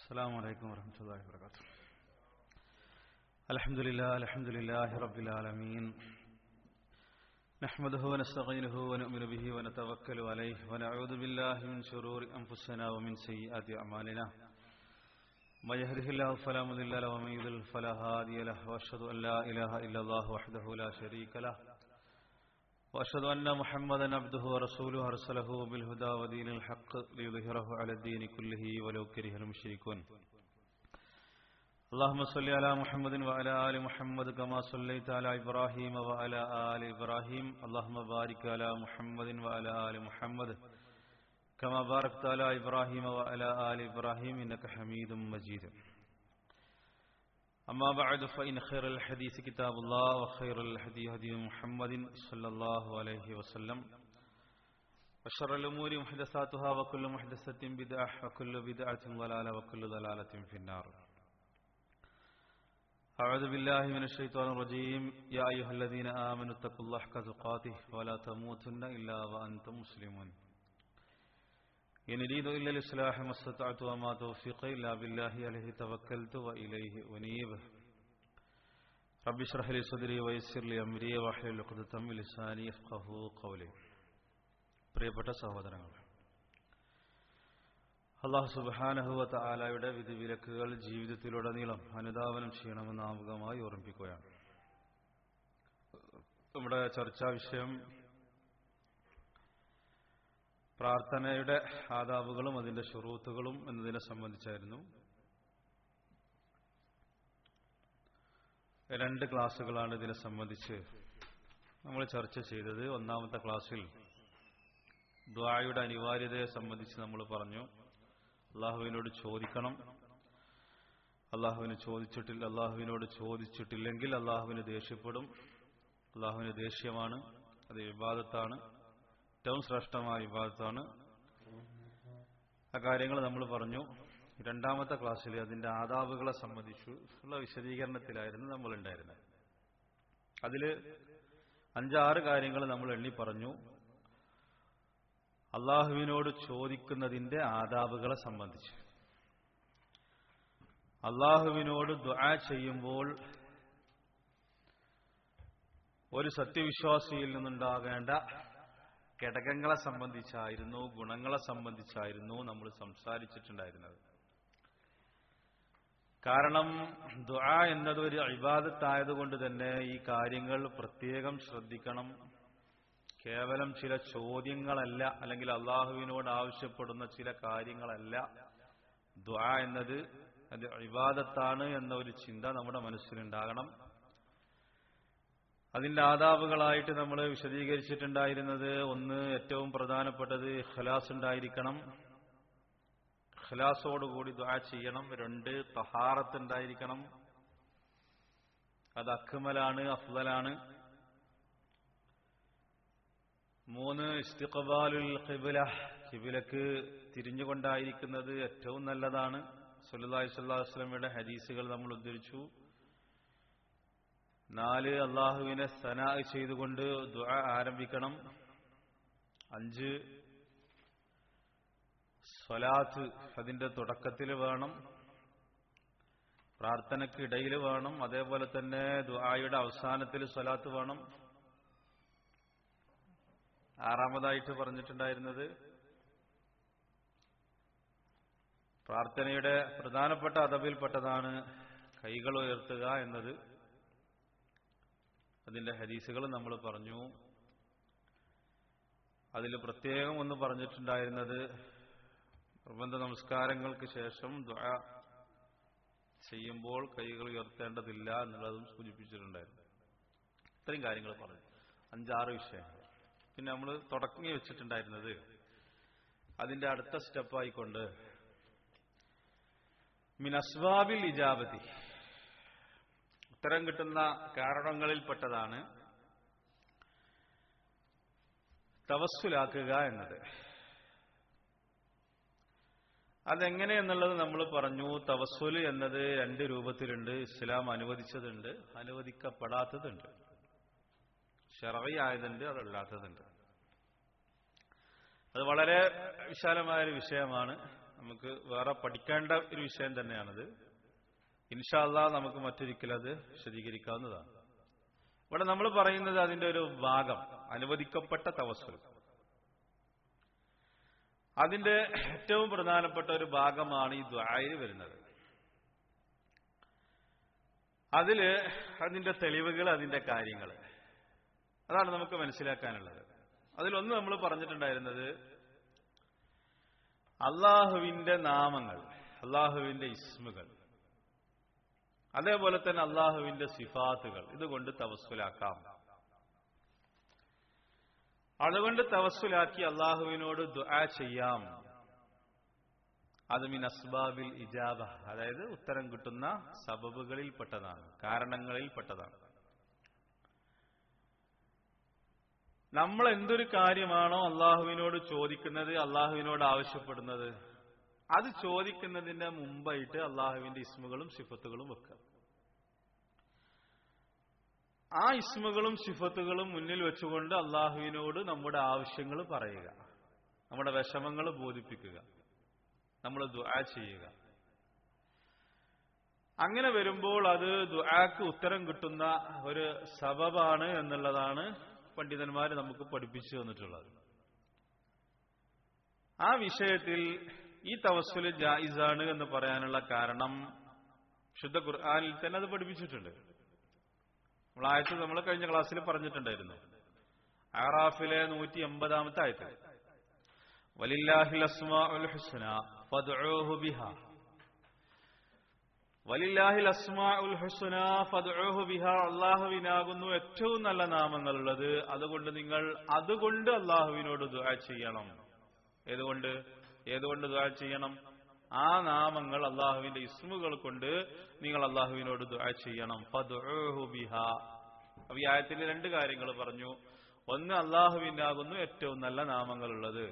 السلام عليكم ورحمة الله وبركاته الحمد لله الحمد لله رب العالمين نحمده ونستعينه ونؤمن به ونتوكل عليه ونعوذ بالله من شرور أنفسنا ومن سيئات أعمالنا من يهده الله فلا مضل له ومن يضلل فلا هادي له وأشهد أن لا إله إلا الله وحده لا شريك له وأشهد أن محمدا عبده ورسوله أرسله بالهدى ودين الحق ليظهره على الدين كله ولو كره المشركون اللهم صل على محمد وعلى آل محمد كما صليت على إبراهيم وعلى آل إبراهيم اللهم بارك على محمد وعلى آل محمد كما باركت على إبراهيم وعلى آل إبراهيم إنك حميد مجيد أما بعد فإن خير الحديث كتاب الله وخير الهدي هدي محمد صلى الله عليه وسلم وشر الأمور محدثاتها وكل محدثة بدعة وكل بدعة ضلالة وكل ضلالة في النار أعوذ بالله من الشيطان الرجيم يا أيها الذين آمنوا اتقوا الله حق تقاته ولا تموتن إلا وأنتم مسلمون إن أريد إلا الإصلاح ما استطعت وما توفيقي إلا بالله عليه توكلت وإليه أنيب رب اشرح لي صدري ويسر لي أمري واحلل عقدة من لساني يفقهوا قولي പ്രിയപ്പെട്ട സഹോദരങ്ങൾ അള്ളാഹു സുബാനഹുവ താലായുടെ വിധിവിലക്കുകൾ ജീവിതത്തിലുടനീളം അനുധാവനം ചെയ്യണമെന്ന് ആമുഖമായി ഓർമ്മിപ്പിക്കുകയാണ് നമ്മുടെ ചർച്ചാ വിഷയം പ്രാർത്ഥനയുടെ ആദാബുകളും അതിന്റെ ഷുറൂത്തുകളും എന്നതിനെ സംബന്ധിച്ചായിരുന്നു രണ്ട് ക്ലാസ്സുകളാണ് ഇതിനെ സംബന്ധിച്ച് നമ്മൾ ചർച്ച ചെയ്തത് ഒന്നാമത്തെ ക്ലാസ്സിൽ ദ്വായുടെ അനിവാര്യതയെ സംബന്ധിച്ച് നമ്മൾ പറഞ്ഞു അള്ളാഹുവിനോട് ചോദിക്കണം അള്ളാഹുവിന് ചോദിച്ചിട്ടില്ല അള്ളാഹുവിനോട് ചോദിച്ചിട്ടില്ലെങ്കിൽ അള്ളാഹുവിന് ദേഷ്യപ്പെടും അള്ളാഹുവിന് ദേഷ്യമാണ് അത് വിവാദത്താണ് ഏറ്റവും ശ്രേഷ്ഠമായ വിഭാഗത്താണ് ആ കാര്യങ്ങൾ നമ്മൾ പറഞ്ഞു രണ്ടാമത്തെ ക്ലാസ്സിൽ അതിന്റെ ആദാബുകളെ സംബന്ധിച്ചു ഉള്ള വിശദീകരണത്തിലായിരുന്നു നമ്മൾ ഉണ്ടായിരുന്നത് അതിൽ അഞ്ചാറ് കാര്യങ്ങൾ നമ്മൾ എണ്ണി പറഞ്ഞു അള്ളാഹുവിനോട് ചോദിക്കുന്നതിന്റെ ആദാബുകളെ സംബന്ധിച്ച് അള്ളാഹുവിനോട് ദുആ ചെയ്യുമ്പോൾ ഒരു സത്യവിശ്വാസിയിൽ നിന്നുണ്ടാകേണ്ട ഘടകങ്ങളെ സംബന്ധിച്ചായിരുന്നു ഗുണങ്ങളെ സംബന്ധിച്ചായിരുന്നു നമ്മൾ സംസാരിച്ചിട്ടുണ്ടായിരുന്നത് കാരണം ദുആ എന്നത് ഒരു അഭിബാധത്തായതുകൊണ്ട് തന്നെ ഈ കാര്യങ്ങൾ പ്രത്യേകം ശ്രദ്ധിക്കണം കേവലം ചില ചോദ്യങ്ങളല്ല അല്ലെങ്കിൽ അള്ളാഹുവിനോട് ആവശ്യപ്പെടുന്ന ചില കാര്യങ്ങളല്ല ദ്വാ എന്നത് അത് വിവാദത്താണ് എന്ന ഒരു ചിന്ത നമ്മുടെ മനസ്സിലുണ്ടാകണം അതിന്റെ ആദാബുകളായിട്ട് നമ്മൾ വിശദീകരിച്ചിട്ടുണ്ടായിരുന്നത് ഒന്ന് ഏറ്റവും പ്രധാനപ്പെട്ടത് ഖലാസ് ഉണ്ടായിരിക്കണം ഖലാസോടുകൂടി ദ്വാ ചെയ്യണം രണ്ട് തഹാറത്ത് ഉണ്ടായിരിക്കണം അത് അക്മലാണ് അഫ്ദലാണ് മൂന്ന് ഇസ്തിഖബാലുൽ ഖിബില ഖിബിലക്ക് തിരിഞ്ഞുകൊണ്ടായിരിക്കുന്നത് ഏറ്റവും നല്ലതാണ് സുല്ലാഹി സ്വല്ലാസ്ലമയുടെ ഹദീസുകൾ നമ്മൾ ഉദ്ധരിച്ചു നാല് അള്ളാഹുവിനെ സന ചെയ്തുകൊണ്ട് ദുആ ആരംഭിക്കണം അഞ്ച് സ്വലാത്ത് അതിന്റെ തുടക്കത്തിൽ വേണം പ്രാർത്ഥനയ്ക്ക് ഇടയിൽ വേണം അതേപോലെ തന്നെ ദുആയുടെ അവസാനത്തിൽ സ്വലാത്ത് വേണം ആറാമതായിട്ട് പറഞ്ഞിട്ടുണ്ടായിരുന്നത് പ്രാർത്ഥനയുടെ പ്രധാനപ്പെട്ട അതവിൽപ്പെട്ടതാണ് കൈകൾ ഉയർത്തുക എന്നത് അതിന്റെ ഹദീസുകൾ നമ്മൾ പറഞ്ഞു അതിൽ പ്രത്യേകം ഒന്ന് പറഞ്ഞിട്ടുണ്ടായിരുന്നത് നിർബന്ധ നമസ്കാരങ്ങൾക്ക് ശേഷം ദ്വാ ചെയ്യുമ്പോൾ കൈകൾ ഉയർത്തേണ്ടതില്ല എന്നുള്ളതും സൂചിപ്പിച്ചിട്ടുണ്ടായിരുന്നു ഇത്രയും കാര്യങ്ങൾ പറഞ്ഞു അഞ്ചാറ് വിഷയങ്ങൾ പിന്നെ നമ്മൾ തുടങ്ങി വെച്ചിട്ടുണ്ടായിരുന്നത് അതിന്റെ അടുത്ത സ്റ്റെപ്പായിക്കൊണ്ട് മിനസ്വാബിൽ ഇജാബത്തി ഉത്തരം കിട്ടുന്ന കാരണങ്ങളിൽപ്പെട്ടതാണ് തവസ്സുലാക്കുക എന്നത് അതെങ്ങനെ എന്നുള്ളത് നമ്മൾ പറഞ്ഞു തവസ്സുല് എന്നത് രണ്ട് രൂപത്തിലുണ്ട് ഇസ്ലാം അനുവദിച്ചതുണ്ട് അനുവദിക്കപ്പെടാത്തതുണ്ട് ഷെറയായതുണ്ട് അതല്ലാത്തതുണ്ട് അത് വളരെ വിശാലമായൊരു വിഷയമാണ് നമുക്ക് വേറെ പഠിക്കേണ്ട ഒരു വിഷയം തന്നെയാണത് ഇൻഷാല്ലാ നമുക്ക് മറ്റൊരിക്കലും അത് വിശദീകരിക്കാവുന്നതാണ് ഇവിടെ നമ്മൾ പറയുന്നത് അതിന്റെ ഒരു ഭാഗം അനുവദിക്കപ്പെട്ട തവസ്സുൽ അതിന്റെ ഏറ്റവും പ്രധാനപ്പെട്ട ഒരു ഭാഗമാണ് ഈ ദ്വായിൽ വരുന്നത് അതില് അതിന്റെ തെളിവുകൾ അതിന്റെ കാര്യങ്ങൾ അതാണ് നമുക്ക് മനസ്സിലാക്കാനുള്ളത് അതിലൊന്ന് നമ്മൾ പറഞ്ഞിട്ടുണ്ടായിരുന്നത് അള്ളാഹുവിന്റെ നാമങ്ങൾ അള്ളാഹുവിന്റെ ഇസ്മുകൾ അതേപോലെ തന്നെ അള്ളാഹുവിന്റെ സിഫാത്തുകൾ ഇതുകൊണ്ട് തവസ്സുലാക്കാം അതുകൊണ്ട് തവസ്സുലാക്കി അള്ളാഹുവിനോട് ദുആ ചെയ്യാം അത് മിൻ അസ്ബാബിൽ ഇജാബ അതായത് ഉത്തരം കിട്ടുന്ന സബബുകളിൽ പെട്ടതാണ് കാരണങ്ങളിൽ പെട്ടതാണ് നമ്മൾ എന്തൊരു കാര്യമാണോ അള്ളാഹുവിനോട് ചോദിക്കുന്നത് അള്ളാഹുവിനോട് ആവശ്യപ്പെടുന്നത് അത് ചോദിക്കുന്നതിന്റെ മുമ്പായിട്ട് അള്ളാഹുവിന്റെ ഇസ്മുകളും സിഫത്തുകളും വെക്കുക ആ ഇസ്മുകളും സിഫത്തുകളും മുന്നിൽ വെച്ചുകൊണ്ട് അള്ളാഹുവിനോട് നമ്മുടെ ആവശ്യങ്ങൾ പറയുക നമ്മുടെ വിഷമങ്ങൾ ബോധിപ്പിക്കുക നമ്മൾ ദുആ ചെയ്യുക അങ്ങനെ വരുമ്പോൾ അത് ദുആക്ക് ഉത്തരം കിട്ടുന്ന ഒരു സബബാണ് എന്നുള്ളതാണ് പണ്ഡിതന്മാർ നമുക്ക് പഠിപ്പിച്ചു തന്നിട്ടുള്ളത് ആ വിഷയത്തിൽ ഈ തവസ്സുല് ജായിസാണ് എന്ന് പറയാനുള്ള കാരണം ശുദ്ധ ഖുർആാനിൽ തന്നെ അത് പഠിപ്പിച്ചിട്ടുണ്ട് നമ്മൾ ആയത്ത് നമ്മൾ കഴിഞ്ഞ ക്ലാസ്സിൽ പറഞ്ഞിട്ടുണ്ടായിരുന്നു ആറാഫിലെ നൂറ്റി എൺപതാമത്തെ ആയത്ത് വലില്ലാഹിൽ അസ്മാഉൽ ഹുസ്ന ഫദ്ഉഹു ബിഹ വലില്ലാഹിൽ അസ്മാഉൽ ഹുസ്ന ഫദ്ഉഹു ബിഹ അള്ളാഹുവിനാകുന്നു ഏറ്റവും നല്ല നാമങ്ങളുള്ളത് അതുകൊണ്ട് നിങ്ങൾ അതുകൊണ്ട് അള്ളാഹുവിനോട് ദുആ ചെയ്യണം ഏതുകൊണ്ട് ഏതുകൊണ്ട് ദുആ ചെയ്യണം ആ നാമങ്ങൾ അള്ളാഹുവിന്റെ ഇസ്മുകൾ കൊണ്ട് നിങ്ങൾ അള്ളാഹുവിനോട് ദുആ ചെയ്യണം ഫദ്ഉഹു ബിഹ അപ്പൊ ഈ ആയത്തിൽ രണ്ട് കാര്യങ്ങൾ പറഞ്ഞു ഒന്ന് അള്ളാഹുവിനാകുന്നു ഏറ്റവും നല്ല നാമങ്ങളുള്ളത്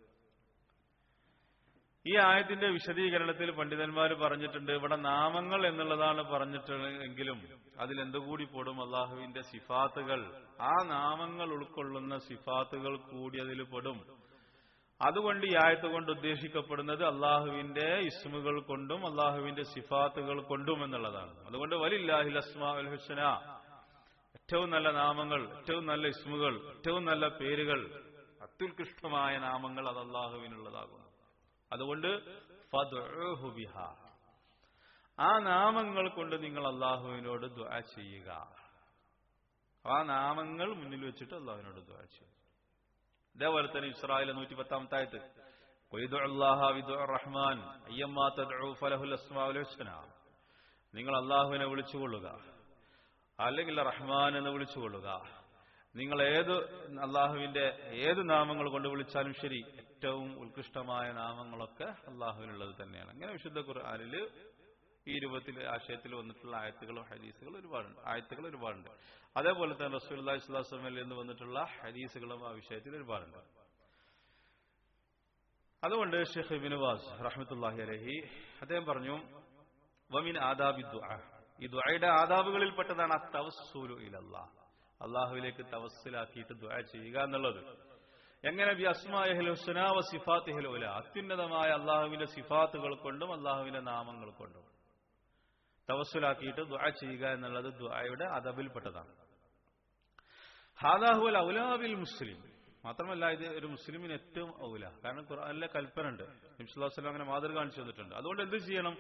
ഈ ആയത്തിന്റെ വിശദീകരണത്തിൽ പണ്ഡിതന്മാർ പറഞ്ഞിട്ടുണ്ട് ഇവിടെ നാമങ്ങൾ എന്നുള്ളതാണ് പറഞ്ഞിട്ടുണ്ടെങ്കിലും അതിൽ എന്തുകൂടി പെടും അള്ളാഹുവിന്റെ സിഫാത്തുകൾ ആ നാമങ്ങൾ ഉൾക്കൊള്ളുന്ന സിഫാത്തുകൾ കൂടി അതിൽ പെടും അതുകൊണ്ട് ഈ ആയത്ത് കൊണ്ട് ഉദ്ദേശിക്കപ്പെടുന്നത് അള്ളാഹുവിന്റെ ഇസ്മുകൾ കൊണ്ടും അള്ളാഹുവിന്റെ സിഫാത്തുകൾ കൊണ്ടും എന്നുള്ളതാണ് അതുകൊണ്ട് വലില്ലാഹിൽ അസ്മാ അൽ ഹുസന ഏറ്റവും നല്ല നാമങ്ങൾ ഏറ്റവും നല്ല ഇസ്മുകൾ ഏറ്റവും നല്ല പേരുകൾ അത്യുത്കൃഷ്ടമായ നാമങ്ങൾ അത് അള്ളാഹുവിനുള്ളതാകുന്നു അതുകൊണ്ട് ഫദ്ഉഹു ബിഹ ആ നാമങ്ങൾ കൊണ്ട് നിങ്ങൾ അള്ളാഹുവിനോട് ദ്വാ ചെയ്യുക ആ നാമങ്ങൾ മുന്നിൽ വെച്ചിട്ട് അള്ളാഹുവിനോട് ദ്വാ ചെയ്യുക ഇതേപോലെ തന്നെ ഇസ്രായേൽ നൂറ്റി പത്താമത്തെ ആയത്ത് റഹ്മാൻ നിങ്ങൾ അള്ളാഹുവിനെ വിളിച്ചുകൊള്ളുക അല്ലെങ്കിൽ റഹ്മാൻ എന്ന് വിളിച്ചുകൊള്ളുക നിങ്ങൾ ഏത് അള്ളാഹുവിന്റെ ഏത് നാമങ്ങൾ കൊണ്ട് വിളിച്ചാലും ശരി ഏറ്റവും ഉത്കൃഷ്ടമായ നാമങ്ങളൊക്കെ അള്ളാഹുവിനുള്ളത് തന്നെയാണ് അങ്ങനെ വിശുദ്ധ ഖുർആാനിൽ ഈ രൂപത്തിൽ ആശയത്തിൽ വന്നിട്ടുള്ള ആയത്തുകളും ഹദീസുകൾ ഒരുപാടുണ്ട് ആയത്തുകൾ ഒരുപാടുണ്ട് അതേപോലെ തന്നെ റസൂൽ അള്ളാഹിസ്ലാസ്ലമിൽ നിന്ന് വന്നിട്ടുള്ള ഹദീസുകളും ആ വിഷയത്തിൽ ഒരുപാടുണ്ട് അതുകൊണ്ട് ഷെയ്ഖ് ബിനുവാസ് റഹ്മത്തുല്ലാഹി അലഹി അദ്ദേഹം പറഞ്ഞു വമിൻ ആദാബി ദുആ ഈ ദുആയുടെ ആദാബുകളിൽപ്പെട്ടതാണ് തവസ്സൂലു ഇലല്ലാ അള്ളാഹുവിലേക്ക് തവസ്സിലാക്കിയിട്ട് ദുആ ചെയ്യുക എന്നുള്ളത് എങ്ങനെ ബി അസ്മാഹുല സിഫാത്തിഹുല അത്യുന്നതമായ അള്ളാഹുവിന്റെ സിഫാത്തുകൾ കൊണ്ടും അള്ളാഹുവിന്റെ നാമങ്ങൾ കൊണ്ടും തവസ്സുലാക്കിയിട്ട് ദുആ ചെയ്യുക എന്നുള്ളത് ദുആയുടെ അദബിൽപ്പെട്ടതാണ് ഹാദാഹുൽ ഔലാബിൽ മുസ്ലിം മാത്രമല്ല ഇത് ഒരു മുസ്ലിമിന് ഏറ്റവും ഔല കാരണം ഖുർആനിലെ കൽപ്പന ഉണ്ട് നിംസുല്ലാസ്ലം അങ്ങനെ മാതൃക കാണിച്ചു തന്നിട്ടുണ്ട് അതുകൊണ്ട് എന്ത് ചെയ്യണം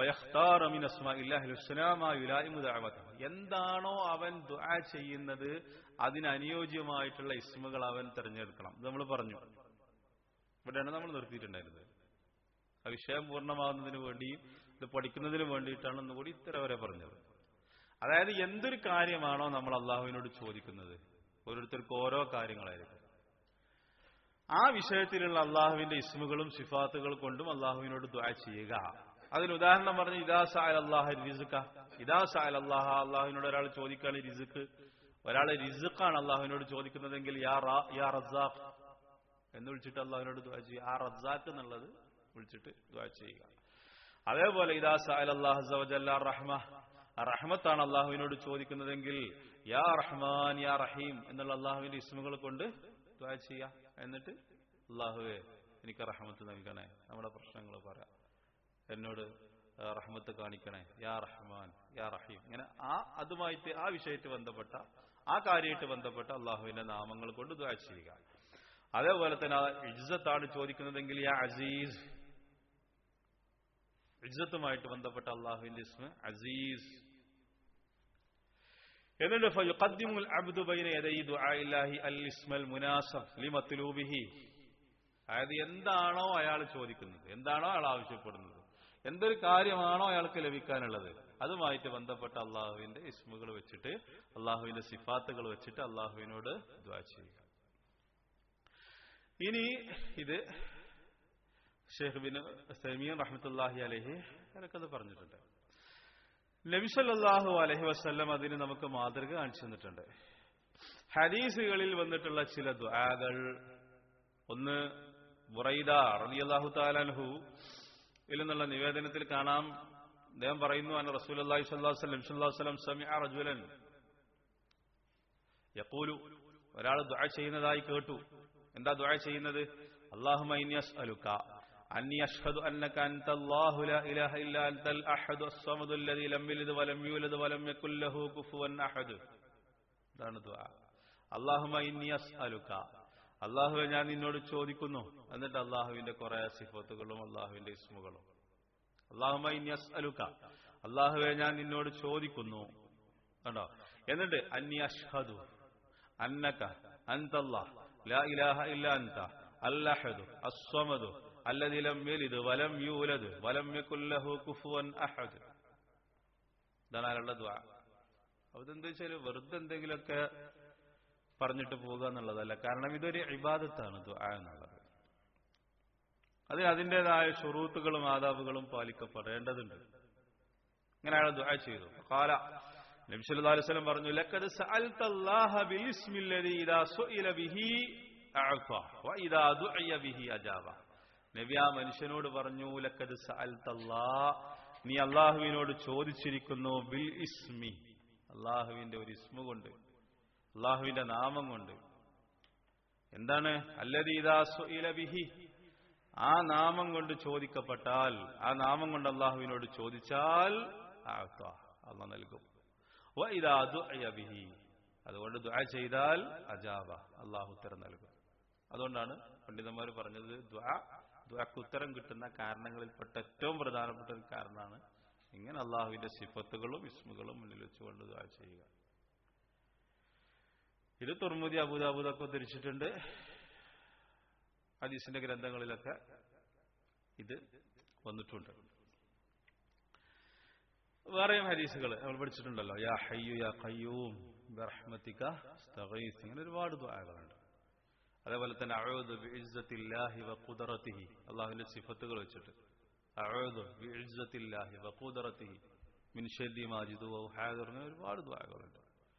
എന്താണോ അവൻ ദുആ ചെയ്യുന്നത് അതിനനുയോജ്യമായിട്ടുള്ള ഇസ്മുകൾ അവൻ തിരഞ്ഞെടുക്കണം ഇത് നമ്മൾ പറഞ്ഞു ഇവിടെയാണ് നമ്മൾ നിർത്തിയിട്ടുണ്ടായിരുന്നത് ആ വിഷയം പൂർണ്ണമാകുന്നതിന് വേണ്ടിയും ഇത് പഠിക്കുന്നതിന് വേണ്ടിയിട്ടാണ് ഒന്നുകൂടി ഇത്ര വരെ പറഞ്ഞത് അതായത് എന്തൊരു കാര്യമാണോ നമ്മൾ അള്ളാഹുവിനോട് ചോദിക്കുന്നത് ഓരോരുത്തർക്കും ഓരോ കാര്യങ്ങളായിരിക്കും ആ വിഷയത്തിലുള്ള അള്ളാഹുവിന്റെ ഇസ്മുകളും സിഫാത്തുകൾ കൊണ്ടും അള്ളാഹുവിനോട് ദ്വാ ചെയ്യുക അതിന് ഉദാഹരണം പറഞ്ഞ് ഇദാ സായൽ അള്ളാഹ് റിസുക്ക ഇദാ സായൽ അള്ളാഹ അള്ളാഹുവിനോട് ഒരാൾ ചോദിക്കുകയാണ് റിസുക്ക് ഒരാൾ റിസുക്കാണ് അള്ളാഹുവിനോട് ചോദിക്കുന്നതെങ്കിൽ യാ യാ റസാഖ് എന്ന് വിളിച്ചിട്ട് അള്ളാഹുവിനോട് ദ്വാ ചെയ്യുക ആ റസാഖ് എന്നുള്ളത് വിളിച്ചിട്ട് ദ്വാ ചെയ്യുക അതേപോലെ ഇദാ സായൽ അള്ളാഹ് റഹ്മ റഹ്മത്താണ് അള്ളാഹുവിനോട് ചോദിക്കുന്നതെങ്കിൽ യാ റഹ്മാൻ യാ റഹീം എന്നുള്ള അള്ളാഹുവിന്റെ ഇസ്മുകൾ കൊണ്ട് ദ്വാ ചെയ്യുക എന്നിട്ട് അള്ളാഹുവെ എനിക്ക് റഹ്മത്ത് നൽകണേ നമ്മുടെ പ്രശ്നങ്ങൾ പറയാം എന്നോട് ആ, റഹ്മത്ത് കാണിക്കണേ യാ റഹ്മാൻ യാ റഹീം ഇങ്ങനെ ആ അതുമായിട്ട് ആ വിഷയത്തിൽ ബന്ധപ്പെട്ട ആ കാര്യമായിട്ട് ബന്ധപ്പെട്ട അള്ളാഹുവിന്റെ നാമങ്ങൾ കൊണ്ട് ദ്വാ ചെയ്യുക അതേപോലെ തന്നെ ആ ഇജ്ജത്താണ് ചോദിക്കുന്നതെങ്കിൽ യാ അസീസ് ഇജ്ജത്തുമായിട്ട് ബന്ധപ്പെട്ട അള്ളാഹുവിന്റെ ഇസ്മ അസീസ് എന്നിട്ട് فيقدم العبد بين يدي دعاء الله الاسم المناسب لمطلوبه അതായത് എന്താണോ അയാൾ ചോദിക്കുന്നത് എന്താണോ അയാൾ ആവശ്യപ്പെടുന്നത് എന്തൊരു കാര്യമാണോ അയാൾക്ക് ലഭിക്കാനുള്ളത് അതുമായിട്ട് ബന്ധപ്പെട്ട അള്ളാഹുവിന്റെ ഇസ്മുകൾ വെച്ചിട്ട് അള്ളാഹുവിന്റെ സിഫാത്തുകൾ വെച്ചിട്ട് അള്ളാഹുവിനോട് ദ്വാ ചെയ്യുക ഇനി ഇത് ഷെയ്ഖ് ബിൻ സൈമീൻ റഹ്മത്തുല്ലാഹി അലഹി എനിക്കത് പറഞ്ഞിട്ടുണ്ട് നബിസല്ലാഹു അലഹി വസ്ല്ലം അതിന് നമുക്ക് മാതൃക കാണിച്ചു തന്നിട്ടുണ്ട് ഹദീസുകളിൽ വന്നിട്ടുള്ള ചില ദ്വാകൾ ഒന്ന് ബുറൈദ റളിയല്ലാഹു താലാൻഹു ഇതിൽ നിന്നുള്ള നിവേദനത്തിൽ കാണാം അദ്ദേഹം പറയുന്നു അൻ റസൂൽ അള്ളാഹി സ്വല്ലല്ലാഹു അലൈഹി വസല്ലം സ്വല്ലല്ലാഹു അലൈഹി വസല്ലം സമിഅ റജുലൻ യഖൂലു ഒരാൾ ദുആ ചെയ്യുന്നതായി കേട്ടു എന്താ ദുആ ചെയ്യുന്നത് അല്ലാഹുമ്മ ഇന്നി അസ്അലുക അന്നി അഷ്ഹദു അന്നക അൻത അല്ലാഹു ലാ ഇലാഹ ഇല്ലാ അൻതൽ അഹദു അസ്സമദു അല്ലദീ ലം യലിദ് വലം യൂലദ് വലം യകുൽ ലഹു കുഫുവൻ അഹദ് ഇതാണ് ദുആ അല്ലാഹുമ്മ ഇന്നി അസ്അലുക അള്ളാഹുവെ ഞാൻ നിന്നോട് ചോദിക്കുന്നു എന്നിട്ട് അള്ളാഹുവിന്റെ കുറെ സിഫത്തുകളും അള്ളാഹുവിന്റെ ഇസ്മുകളും അള്ളാഹുമ്മ ഇന്നി അസ്അലുക അള്ളാഹുവെ ഞാൻ നിന്നോട് ചോദിക്കുന്നു കണ്ടോ എന്നിട്ട് അന്നി അഷ്ഹദു അന്നക അൻതല്ലാ ലാ ഇലാഹ ഇല്ല അൻത അല്ലഹദു അസ്വമദു അല്ലദി ലം യലിദ് വലം യൂലദ് വലം യകുൽ ലഹു കുഫുവൻ അഹദ് ഇതാണ് അയാളുടെ ദുആ അപ്പൊ ഇതെന്താ വെച്ചാൽ വെറുതെ എന്തെങ്കിലുമൊക്കെ പറഞ്ഞിട്ട് പോകുക എന്നുള്ളതല്ല കാരണം ഇതൊരു ഇബാദത്താണ് ദുആ എന്നുള്ളത് അതിന് അതിൻ്റെതായ ഷുറൂത്തുകളും ആദാബുകളും പാലിക്കപ്പെടേണ്ടതുണ്ട് ഇങ്ങനെ അയാൾ ദുആ ചെയ്തു കാല നബി സല്ലല്ലാഹു അലൈഹി വസല്ലം പറഞ്ഞു ലഖദ് സഅൽതല്ലാഹ ബിലിസ്മില്ലദി ഇദാ സുഇല ബിഹി അഅത വ ഇദാ ദുഇയ ബിഹി അജാബ നബി ആ മനുഷ്യനോട് പറഞ്ഞു ലഖദ് സഅൽതല്ലാ നീ അള്ളാഹുവിനോട് ചോദിച്ചിരിക്കുന്നു ബിൽ ഇസ്മി അള്ളാഹുവിന്റെ ഒരു ഇസ്മു കൊണ്ട് അള്ളാഹുവിന്റെ നാമം കൊണ്ട് എന്താണ് അല്ലദീ ഇദാ സുഇല ബിഹി ആ നാമം കൊണ്ട് ചോദിക്കപ്പെട്ടാൽ ആ നാമം കൊണ്ട് അള്ളാഹുവിനോട് ചോദിച്ചാൽ അള്ളാഹ് നൽകും വ ഇദാ ദുഇയ ബിഹി അതുകൊണ്ട് ദുആ ചെയ്താൽ അജാബ അള്ളാഹു ഉത്തരം നൽകും അതുകൊണ്ടാണ് പണ്ഡിതന്മാർ പറഞ്ഞത് ദുആ ദുആക്ക് ഉത്തരം കിട്ടുന്ന കാരണങ്ങളിൽപ്പെട്ട ഏറ്റവും പ്രധാനപ്പെട്ട ഒരു കാരണമാണ് ഇങ്ങനെ അള്ളാഹുവിന്റെ സിഫത്തുകളും ഇസ്മുകളും മുന്നിൽ വെച്ചുകൊണ്ട് ദുആ ചെയ്യുക ഇത് തുർമുദി അബൂദാബൂദൊക്കെ ഉദ്ധരിച്ചിട്ടുണ്ട് ഹദീസിന്റെ ഗ്രന്ഥങ്ങളിലൊക്കെ ഇത് വന്നിട്ടുണ്ട് വേറെയും ഹദീസുകൾ നമ്മൾ പഠിച്ചിട്ടുണ്ടല്ലോ യാ ഹയ്യു യാ ഖയ്യൂം ബിറഹ്മതിക അസ്തഗീസ് ഇങ്ങനെ ഒരുപാട് ദുആകളുണ്ട് അതേപോലെ തന്നെ അഊദു ബിഇസ്സത്തില്ലാഹി വ ഖുദ്റതിഹി അല്ലാഹുവിന്റെ സിഫത്തുകൾ വെച്ചിട്ട് അഊദു ബിഇസ്സത്തില്ലാഹി വ ഖുദ്റതിഹി മിൻ ശർരി മാജിദു വ ഹാദിർ ഇങ്ങനെ ഒരുപാട് ദുആകളുണ്ട്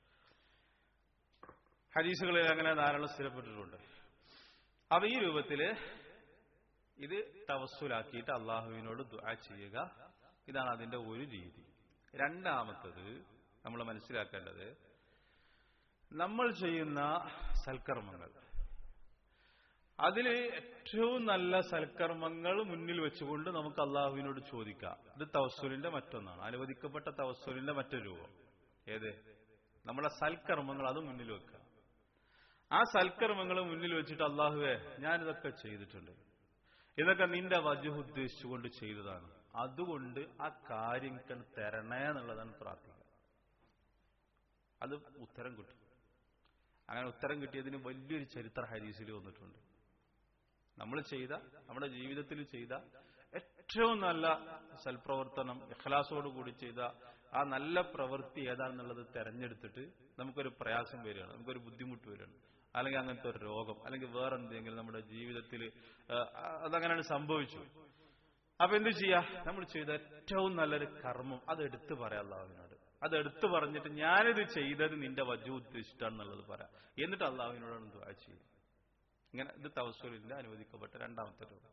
ഹദീസുകളിൽ അങ്ങനെ ധാരാളം സ്ഥിരപ്പെട്ടിട്ടുണ്ട് അപ്പൊ ഈ രൂപത്തില് ഇത് തവസ്സുലാക്കിയിട്ട് അള്ളാഹുവിനോട് ദുആ ചെയ്യുക ഇതാണ് അതിന്റെ ഒരു രീതി രണ്ടാമത്തത് നമ്മൾ മനസ്സിലാക്കേണ്ടത് നമ്മൾ ചെയ്യുന്ന സൽക്കർമ്മങ്ങൾ അതിൽ ഏറ്റവും നല്ല സൽക്കർമ്മങ്ങൾ മുന്നിൽ വെച്ചുകൊണ്ട് നമുക്ക് അള്ളാഹുവിനോട് ചോദിക്കാം ഇത് തവസ്സുലിന്റെ മറ്റൊന്നാണ് അനുവദിക്കപ്പെട്ട തവസ്സുലിന്റെ മറ്റൊരു രൂപം ഏത് നമ്മളെ സൽക്കർമ്മങ്ങൾ അത് മുന്നിൽ വെക്കുക ആ സൽക്കർമ്മങ്ങൾ മുന്നിൽ വെച്ചിട്ട് അള്ളാഹുവെ ഞാനിതൊക്കെ ചെയ്തിട്ടുണ്ട് ഇതൊക്കെ നിന്റെ വജുഹ് ഉദ്ദേശിച്ചുകൊണ്ട് ചെയ്തതാണ് അതുകൊണ്ട് ആ കാര്യം തരണേ എന്നുള്ളതാണ് പ്രാർത്ഥിക്കുക അത് ഉത്തരം കിട്ടും അങ്ങനെ ഉത്തരം കിട്ടിയതിന് വലിയൊരു ചരിത്ര ഹരീസിൽ വന്നിട്ടുണ്ട് നമ്മൾ ചെയ്ത നമ്മുടെ ജീവിതത്തിൽ ചെയ്ത ഏറ്റവും നല്ല സൽപ്രവർത്തനം ഇഖ്ലാസോടുകൂടി ചെയ്ത ആ നല്ല പ്രവൃത്തി ഏതാണെന്നുള്ളത് തെരഞ്ഞെടുത്തിട്ട് നമുക്കൊരു പ്രയാസം വരികയാണ് നമുക്കൊരു ബുദ്ധിമുട്ട് വരികയാണ് അല്ലെങ്കിൽ അങ്ങനത്തെ ഒരു രോഗം അല്ലെങ്കിൽ വേറെ എന്തെങ്കിലും നമ്മുടെ ജീവിതത്തിൽ അതങ്ങനെയാണ് സംഭവിച്ചു അപ്പൊ എന്ത് ചെയ്യാ നമ്മൾ ചെയ്ത ഏറ്റവും നല്ലൊരു കർമ്മം അത് എടുത്തു പറയാം അള്ളാഹുവിനോട് അത് എടുത്തു പറഞ്ഞിട്ട് ഞാനിത് ചെയ്തത് നിന്റെ വജു ഉദ്ദേശിച്ചിട്ടാണെന്നുള്ളത് പറയാം എന്നിട്ട് അള്ളാഹുവിനോടാണ് ദുആ ചെയ്യുക ഇങ്ങനെ ഇത് തവസൂലിന്റെ അനുവദിക്കപ്പെട്ട രണ്ടാമത്തെ രൂപം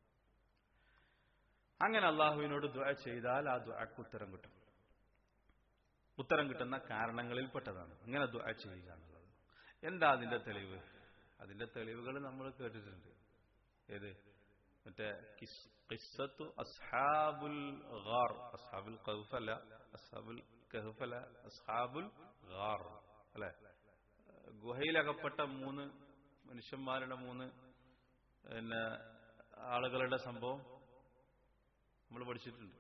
അങ്ങനെ അള്ളാഹുവിനോട് ദുആ ചെയ്താൽ ആ ദുആക്ക് ഉത്തരം കിട്ടും ഉത്തരം കിട്ടുന്ന കാരണങ്ങളിൽപ്പെട്ടതാണ് അങ്ങനെ ദുആ ചെയ്യുക എന്നുള്ളത് എന്താ അതിന്റെ തെളിവ് അതിന്റെ തെളിവുകൾ നമ്മൾ കേട്ടിട്ടുണ്ട് ഏത് മറ്റേ കിസ്- ഖിസ്സത്തു അസ്ഹാബുൽ ഗാർ അസ്ഹാബുൽ കഹഫ് അല്ല അസ്ഹാബുൽ കഹഫ് അല്ല അസ്ഹാബുൽ ഗാർ അല്ലെ ഗുഹയിലകപ്പെട്ട മൂന്ന് മനുഷ്യന്മാരുടെ മൂന്ന് പിന്നെ ആളുകളുടെ സംഭവം നമ്മൾ പഠിച്ചിട്ടുണ്ട്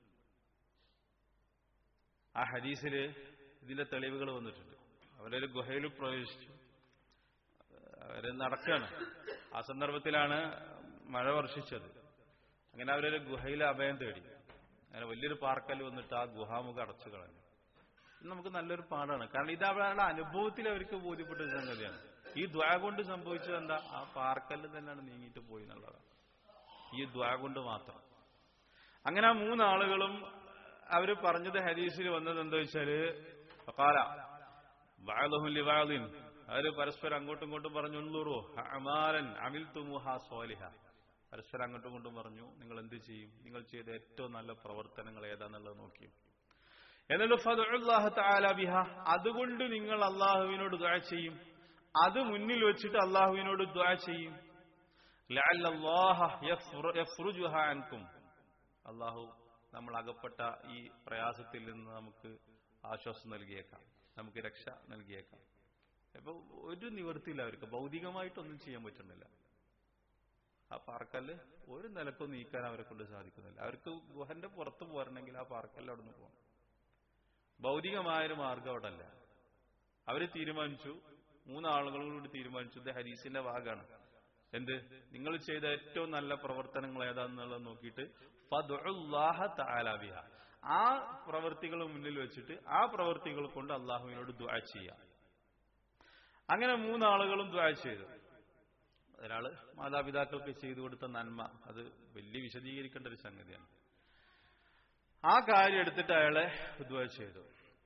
ആ ഹദീസില് ഇതിന്റെ തെളിവുകൾ വന്നിട്ടുണ്ട് അവരൊരു ഗുഹയിൽ പ്രവേശിച്ചു അവര് നടക്കുകയാണ് ആ സന്ദർഭത്തിലാണ് മഴ വർഷിച്ചത് അങ്ങനെ അവരൊരു ഗുഹയിൽ അഭയം തേടി അങ്ങനെ വലിയൊരു പാർക്കൽ വന്നിട്ട് ആ ഗുഹാമുഖം അടച്ചു കളഞ്ഞു ഇത് നമുക്ക് നല്ലൊരു പാടാണ് കാരണം ഇത് അവരുടെ അനുഭവത്തിൽ അവർക്ക് ബോധ്യപ്പെട്ട ഒരു സംഗതിയാണ് ഈ ദ്വാ കൊണ്ട് സംഭവിച്ചത് എന്താ ആ പാർക്കല്ല് തന്നെയാണ് നീങ്ങിയിട്ട് പോയി എന്നുള്ളതാണ് ഈ ദ്വാ കൊണ്ട് മാത്രം അങ്ങനെ ആ മൂന്നാളുകളും അവര് പറഞ്ഞത് ഹദീസിൽ വന്നത് എന്താ വെച്ചാല് ഫഖാല ബഅദുഹും ലിബഅദിൻ അവര് പരസ്പരം അങ്ങോട്ടും ഇങ്ങോട്ടും പറഞ്ഞു ഉള്ളൂറോ അമാലൻ അമിൽതുമുഹ സ്വാലിഹ പരസ്പരം അങ്ങോട്ടും ഇങ്ങോട്ടും പറഞ്ഞു നിങ്ങൾ എന്ത് ചെയ്യും നിങ്ങൾ ചെയ്ത ഏറ്റവും നല്ല പ്രവർത്തനങ്ങൾ ഏതാന്നുള്ളത് നോക്കി എന്നിട്ട് ഫദ്ഉല്ലാഹ തആല ബിഹ അതുകൊണ്ട് നിങ്ങൾ അള്ളാഹുവിനോട് ദുആ ചെയ്യും അത് മുന്നിൽ വെച്ചിട്ട് അള്ളാഹുവിനോട് ദുആ ചെയ്യും ലഅല്ലല്ലാഹ യഫ്റു- യഫ്റുജുഹ അൻകും അള്ളാഹു നമ്മൾ അകപ്പെട്ട ഈ പ്രയാസത്തിൽ നിന്ന് നമുക്ക് ആശ്വാസം നൽകിയേക്കാം നമുക്ക് രക്ഷ നൽകിയേക്കാം അപ്പൊ ഒരു നിവൃത്തിയില്ല അവർക്ക് ഭൗതികമായിട്ടൊന്നും ചെയ്യാൻ പറ്റുന്നില്ല ആ പാർക്കല്ല് ഒരു നിലക്കും നീക്കാൻ അവരെ കൊണ്ട് സാധിക്കുന്നില്ല അവർക്ക് ഗുഹന്റെ പുറത്ത് പോരണമെങ്കിൽ ആ പാർക്കല്ല് അവിടെ നിന്ന് പോകണം ഭൗതികമായൊരു മാർഗം അവിടെ അല്ല അവര് തീരുമാനിച്ചു മൂന്നാളുകളും കൂടി തീരുമാനിച്ചു ഇത് ഹരീസിന്റെ ഭാഗമാണ് എന്ത് നിങ്ങൾ ചെയ്ത ഏറ്റവും നല്ല പ്രവർത്തനങ്ങൾ ഏതാണെന്നുള്ളത് നോക്കിയിട്ട് ഫദ്ഉല്ലാഹ തആല ബിഹ ആ പ്രവർത്തികൾ മുന്നിൽ വെച്ചിട്ട് ആ പ്രവർത്തികൾ കൊണ്ട് അള്ളാഹുവിനോട് ദുആ ചെയ്യാം അങ്ങനെ മൂന്നാളുകളും ദുആ ചെയ്തു ഒരാള് മാതാപിതാക്കൾക്ക് ചെയ്തു കൊടുത്ത നന്മ അത് വലിയ വിശദീകരിക്കേണ്ട ഒരു സംഗതിയാണ് ആ കാര്യം എടുത്തിട്ട് അയാളെ ദുആ ചെയ്തു